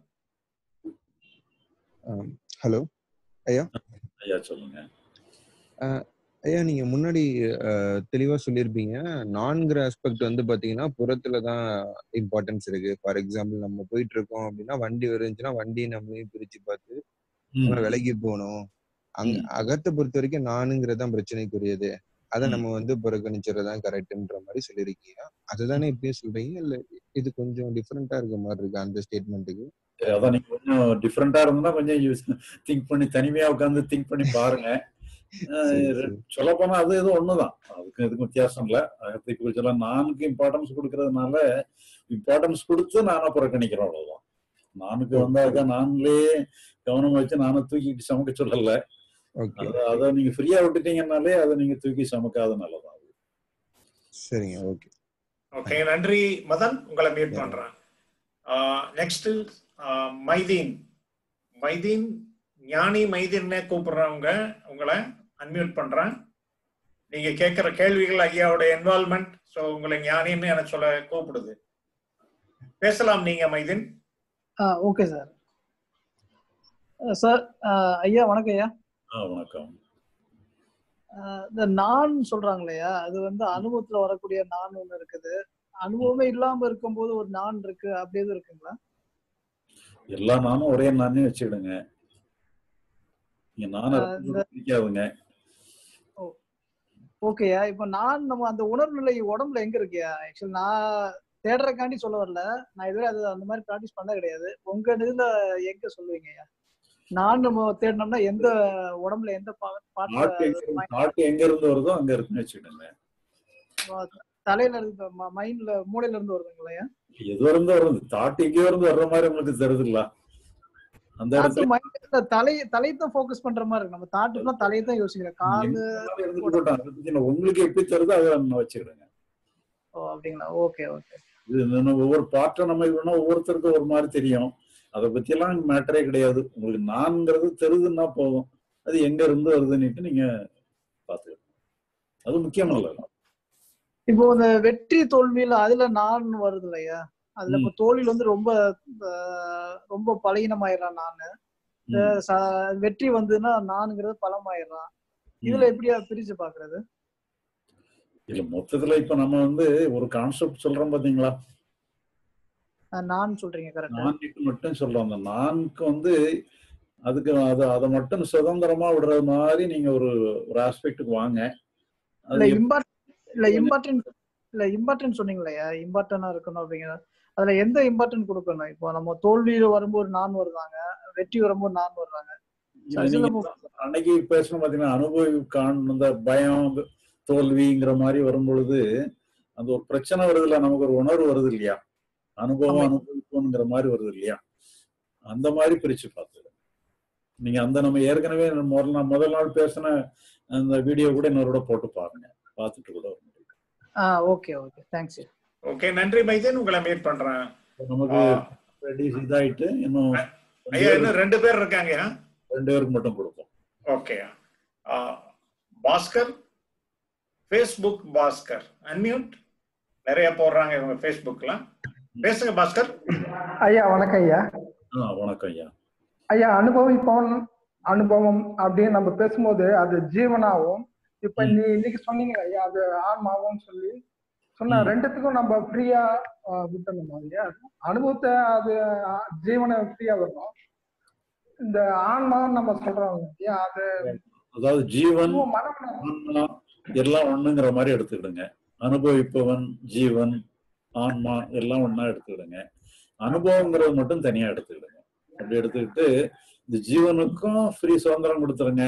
ஹலோ ஐயா ஐயா சொல்லுங்க அஹ், ஐயா நீங்க முன்னாடி அஹ், தெளிவா சொல்லியிருப்பீங்க நான்கிற ஆஸ்பெக்ட் வந்து பாத்தீங்கன்னா புறத்துல தான் இம்பார்ட்டன்ஸ் இருக்கு ஃபார் எக்ஸாம்பிள் நம்ம போயிட்டு இருக்கோம் அப்படின்னா வண்டி வருந்துச்சுன்னா வண்டியை நம்மளையும் பிரிச்சு பார்த்து நம்ம விலகி போகணும் அங்க அகத்தை பொறுத்த வரைக்கும் நானுங்கிறது தான் பிரச்சனைக்குரியது அதை நம்ம வந்து புறக்கணிச்சுறதுதான் கரெக்ட்ன்ற மாதிரி சொல்லியிருக்கீங்க அதுதானே இப்பயும் சொல்றீங்க இல்ல இது கொஞ்சம் டிஃப்ரெண்டா இருக்க மாதிரி இருக்கு அந்த ஸ்டேட்மெண்ட்டுக்கு சரி, அதான் நீங்க கொஞ்சம் டிஃப்ரெண்டா இருந்தா கொஞ்சம் யூஸ் திங்க் பண்ணி தனிமையா உட்காந்து திங்க் பண்ணி பாருங்க சொல்ல போனா அது இது ஒண்ணுதான் அதுக்கும் இதுக்கும் வித்தியாசம் இல்ல அகத்தை குறிச்செல்லாம் நானுக்கு இம்பார்ட்டன்ஸ் கொடுக்கறதுனால இம்பார்ட்டன்ஸ் கொடுத்து நானா புறக்கணிக்கிறோம் அவ்வளவுதான் நானுக்கு வந்தாக்க நாங்களே கவனம் வச்சு நானும் தூக்கிட்டு சமைக்க சொல்லல அத- அதை நீங்க ஃப்ரீயா விட்டுட்டீங்கன்னாலே அதை நீங்க தூக்கி சமைக்காத நல்லதான் சரிங்க ஓகே ஓகே நன்றி மதன் உங்களை மீட் பண்றேன் நெக்ஸ்ட் மைதீன் மைதீன் ஞானி மைதீன்னே கூப்பிடுறவங்க உங்களை அன்மியூட் பண்றேன் நீங்க கேட்கிற கேள்விகள் ஐயாவோட இன்வால்மெண்ட் ஸோ உங்களை ஞானின்னு எனக்கு சொல்ல கூப்பிடுது பேசலாம் நீங்க மைதீன் ஓகே சார் சார் ஐயா வணக்கம் ஐயா ஆ, வணக்கம் அஹ் இந்த நான் சொல்றாங்க இல்லையா அது வந்து அனுபவத்துல வரக்கூடிய நான் ஒண்ணு இருக்குது அனுபவமே இல்லாம இருக்கும்போது ஒரு நான் இருக்கு அப்படி எதுவும் இருக்குங்களா எல்லா நானும் ஒரே நானே வச்சுக்கிடுங்க நீங்க நானும் ஆஹ் இந்த- பிடிக்காதுங்க ஓகேயா இப்போ நான் நம்ம அந்த உணர்வு நிலை உடம்புல எங்க இருக்கியா ஆக்சுவலி நான் தேடுறக்காண்டி சொல்ல வரல நான் இதுவரை அது அந்த மாதிரி ப்ராக்டிஸ் பண்ண கிடையாது உங்க இதுல எங்க சொல்லுவீங்கய்யா நான் நம்ம தேடினோம்னா எந்த உடம்புல எந்த நாட்டு பாட்டு எங்க இருந்து- நாட்டு எங்க இருந்து வருதோ அங்க இருக்குன்னு வச்சுக்கிடுங்க தலையில இருந்து மைண்ட்ல மூளையில இருந்து வருதுங்களையா எது இருந்து வருது தாட்டு எங்கேயோ இருந்து வர்ற மாதிரி உங்களுக்கு தெரியுதுல்ல அந்த இடத்துல மைண்ட்ல தலை தலையை தான் ஃபோக்கஸ் பண்ற மாதிரி இருக்கு நம்ம தாட்டுனா தலையை தான் யோசிக்கிறேன் காலு இருந்துட்டு போட்டோம். அதை பத்தி நான் உங்களுக்கு எப்படி தருதோ அதை நம்ம வச்சுக்கிடுங்க ஓ அப்படிங்களா ஓகே ஓகே இது நம்ம ஒவ்வொரு பாட்டை நம்ம இப்படின்னா ஒவ்வொருத்தருக்கும் ஒரு மாதிரி தெரியும் அதை பத்தி எல்லாம் மேட்டரே கிடையாது உங்களுக்கு நான்ங்கிறது தெரியுதுன்னா போதும் அது எங்க இருந்து வருதுன்னுட்டு நீங்க பாத்துக்கணும் அது முக்கியம் இல்ல இப்போ இந்த வெற்றி தோல்வியில அதுல நான் வருது இல்லையா அதுல இப்போ தோல்வியில வந்து ரொம்ப ஆஹ், ரொம்ப பலகீனமாயிடுறான் நானு இந்த ச- வெற்றி வந்ததுன்னா நானுங்கிறது பலமாயிடுறான் இதுல எப்படியா பிரிச்சு பாக்குறது இல்ல மொத்தத்துல இப்ப நம்ம வந்து ஒரு கான்செப்ட் சொல்றோம் பாத்தீங்களா ஆஹ், நான் சொல்றீங்க கரெக்டா நான்கு மட்டும் சொல்றோம் அந்த நான்கு வந்து அதுக்கு அது அதை மட்டும் சுதந்திரமா விடுறது மாதிரி நீங்க ஒரு ஒரு ஆஸ்பெக்டுக்கு வாங்க இல்ல அது இம்பார்ட் இல்ல இம்பார்ட்டன்ட் இல்ல இம்பார்ட்டன்ட் சொன்னீங்க இல்லையா இம்பார்ட்டனா இருக்கணும் அப்படிங்கிற அதுல எந்த இம்பார்ட்டன்ட் கொடுக்கணும் இப்போ நம்ம தோல்வியில வரும்போது நான் வருதாங்க வெற்றி வரும்போது நான் வருவாங்க இல்ல, நீங்க அன்னைக்கு பேசணும் பாத்தீங்கன்னா அனுபவி காண் இந்த பயம் தோல்விங்கிற மாதிரி வரும்பொழுது அந்த ஒரு பிரச்சனை வருதுல்ல நமக்கு ஒரு உணர்வு வருது இல்லையா அனுபவம் அனுபவிப்போங்கிற மாதிரி வருது இல்லையா அந்த மாதிரி பிரிச்சு பார்த்து நீங்க அந்த நம்ம ஏற்கனவே முதல் நாள் முதல் நாள் பேசின அந்த வீடியோ கூட இன்னொரு போட்டு பாருங்க பார்த்துட்டு கூட வரும். ஆ ஓகே ஓகே தேங்க்ஸ் ஓகே நன்றி மைதீன் உங்களை மீட் பண்றேன் நமக்கு ரெடி இதாயிட்டு இன்னும் ஐயா இன்னும் ரெண்டு பேர் இருக்காங்க ரெண்டு பேருக்கு மட்டும் கொடுப்போம் okay Bhaskar Facebook Bhaskar unmute நிறைய போடுறாங்க இவங்க ஃபேஸ்புக்ல பேசுங்க பாஸ்கர் ஐயா வணக்கம் ஐயா ஆ வணக்கம் ஐயா ஐயா அனுபவிப்போம் அனுபவம் அப்படின்னு நம்ம பேசும்போது அது ஜீவனாவும் இப்ப நீ இன்னைக்கு சொன்னீங்க ஐயா அது ஆன்மாவும் சொல்லி சொன்ன ரெண்டுத்துக்கும் நம்ம ஃப்ரீயா விட்டணும் ஐயா அனுபவத்தை அது ஆ, ஜீவனை ஃப்ரீயா வரணும் இந்த ஆன்மான்னு நம்ம சொல்றோம் ஐயா அது அதாவது ஜீவன் அதுவும் மனம் ஆன்மா எல்லாம் ஒண்ணுங்கிற மாதிரி எடுத்துக்கிடுங்க அனுபவிப்பவன் ஜீவன் ஆன்மா எல்லாம் ஒண்ணா எடுத்துக்கிடுங்க அனுபவங்கிறது மட்டும் தனியா எடுத்துக்கிடுங்க அப்படி எடுத்துக்கிட்டு இந்த ஜீவனுக்கும் ஃப்ரீ சுதந்திரம் கொடுத்துருங்க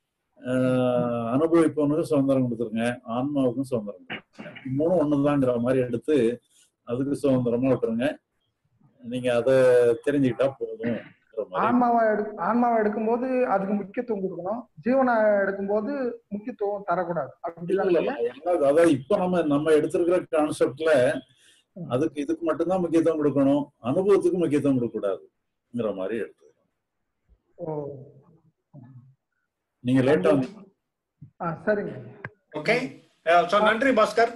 ஆஹ் அனுபவிப்பவனுக்கும் சுதந்திரம் கொடுத்துருங்க ஆன்மாவுக்கும் சுதந்திரம் கொடுத்துருங்க மூணும் ஒண்ணுதாங்கிற மாதிரி எடுத்து அதுக்கு சுதந்திரமா விட்டுருங்க நீங்க அதை தெரிஞ்சுக்கிட்டா போதும்ங்கிற மாதிரி ஆன்மாவை எடு ஆன்மாவை எடுக்கும்போது அதுக்கு முக்கியத்துவம் கொடுக்கணும் ஜீவனை எடுக்கும்போது முக்கியத்துவம் தரக்கூடாது அப்படிதான் இல்ல, இல்ல, எல்லா- அதாவது இப்ப நம்ம நம்ம எடுத்திருக்கிற கான்செப்ட்ல அதுக்கு இதுக்கு மட்டும்தான் முக்கியத்துவம் கொடுக்கணும் அனுபவத்துக்கு முக்கியத்துவம் கொடுக்க கூடாதுங்கிற மாதிரி எடுத்து ஓ நீங்க லேட்டா ஆ சரிங்க ஓகே ஸோ நன்றி Bhaskar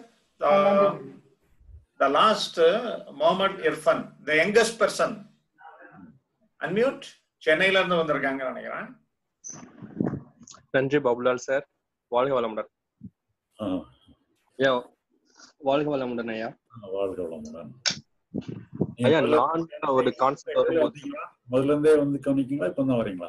the last Mohammed Irfan the youngest person unmute சென்னையில இருந்து வந்திருக்காங்க நினைக்கிறேன் நன்றி பாபுலால் சார் வாழ்க வளமுடன் ஐயா வாழ்க வளமுடன் ஐயா வாழ்க வளமுடன் ஐயா நான் ஒரு கான்செப்ட் வரும்போது முதல்ல இருந்தே வந்து கவனிக்கீங்களா இப்ப தான் வரீங்களா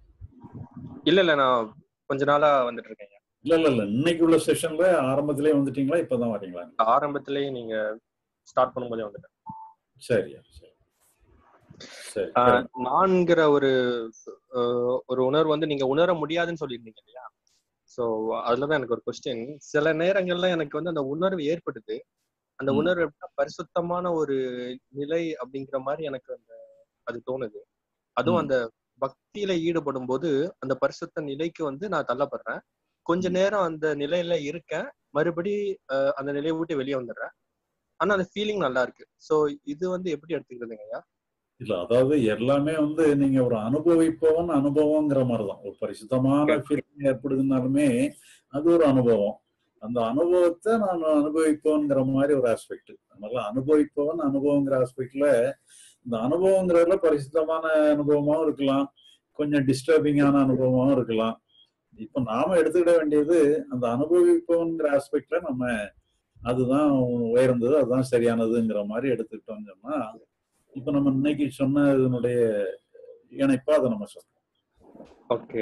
இல்ல இல்ல நான் கொஞ்ச நாளா வந்துட்டு இருக்கேன் ஐயா. இல்ல இல்ல இல்ல இன்னைக்கு உள்ள செஷன்ல ஆரம்பத்திலே வந்துட்டீங்களா இப்பதான் வரீங்களா ஆரம்பத்திலேயே நீங்க ஸ்டார்ட் பண்ணும்போதே வந்துட்டேன் சரி சரி சரி ஆஹ் நான்கிற ஒரு ஆஹ் ஒரு உணர்வு வந்து நீங்க உணர முடியாதுன்னு சொல்லியிருந்தீங்க இல்லையா சோ அதுலதான் எனக்கு ஒரு கொஸ்டின் சில நேரங்கள்ல எனக்கு வந்து அந்த உணர்வு ஏற்படுது அந்த உணர்வு எப்படின்னா பரிசுத்தமான ஒரு நிலை அப்படிங்கிற மாதிரி எனக்கு அந்த அது தோணுது அதுவும் அந்த பக்தியில ஈடுபடும் போது அந்த பரிசுத்த நிலைக்கு வந்து நான் தள்ளப்படுறேன் கொஞ்ச நேரம் அந்த நிலையில இருக்கேன் மறுபடி ஆஹ் அந்த நிலையை விட்டு வெளியே வந்துடுறேன் ஆனா அந்த ஃபீலிங் நல்லா இருக்கு சோ இது வந்து எப்படி எடுத்துக்கிறதுங்க ஐயா இல்ல அதாவது எல்லாமே வந்து நீங்க ஒரு அனுபவிப்பவன் அனுபவங்கிற மாதிரிதான் ஒரு பரிசுத்தமான ஃபீலிங் ஏற்படுதுனாலுமே அது ஒரு அனுபவம் அந்த அனுபவத்தை நான் அனுபவிப்பவன்கிற மாதிரி ஒரு ஆஸ்பெக்ட் அதனால அனுபவிப்பவன் அனுபவங்கிற ஆஸ்பெக்ட்ல இந்த அனுபவங்கிறதுல பரிசுத்தமான அனுபவமாவும் இருக்கலாம் கொஞ்சம் டிஸ்டர்பிங்கான அனுபவமாவும் இருக்கலாம் இப்ப நாம எடுத்துக்கிட வேண்டியது அந்த அனுபவிப்பவன்கிற ஆஸ்பெக்ட்ல நம்ம அதுதான் உயர்ந்தது அதுதான் சரியானதுங்கிற மாதிரி எடுத்துக்கிட்டோம்னு சொன்னா இப்ப நம்ம இன்னைக்கு சொன்னதனுடைய இணைப்பா அதை நம்ம சொல்றோம் ஓகே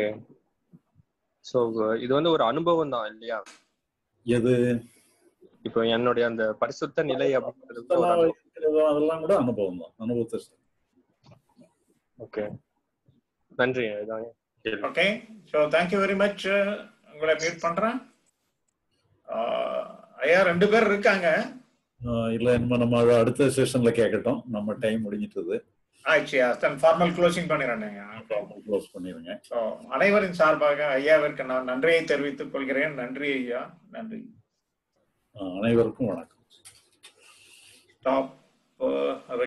சோ இது வந்து ஒரு அனுபவம் தான் இல்லையா எது இப்போ என்னுடைய அந்த பரிசுத்த நிலை அப்படிங்கிறது ஒரு அதெல்லாம் அனுபவம். இருக்கிறதோ அதெல்லாம் கூட அனுபவம் தான் அனுபவத்தை சொல்றோம். ஓகே நன்றி இதான் கேள்வி. Okay so thank you very much உங்களை மீட் பண்றேன் ஆஹ் ஐயா ரெண்டு பேர் இருக்காங்க ஆஹ் இல்ல இனிமே நம்ம அதை அடுத்த செஷன்ல கேட்கட்டும் நம்ம டைம் முடிஞ்சிட்டது ஆயிடுச்சியா தன் ஃபார்மல் க்ளோசிங் பண்ணிடுறேங்க க்ளோஸ் பண்ணிருங்க ஸோ அனைவரின் சார்பாக ஐயாவிற்கு நான் நன்றியை தெரிவித்துக் கொள்கிறேன் நன்றி ஐயா நன்றி ஆஹ் அனைவருக்கும் வணக்கம் ஸ்டாப்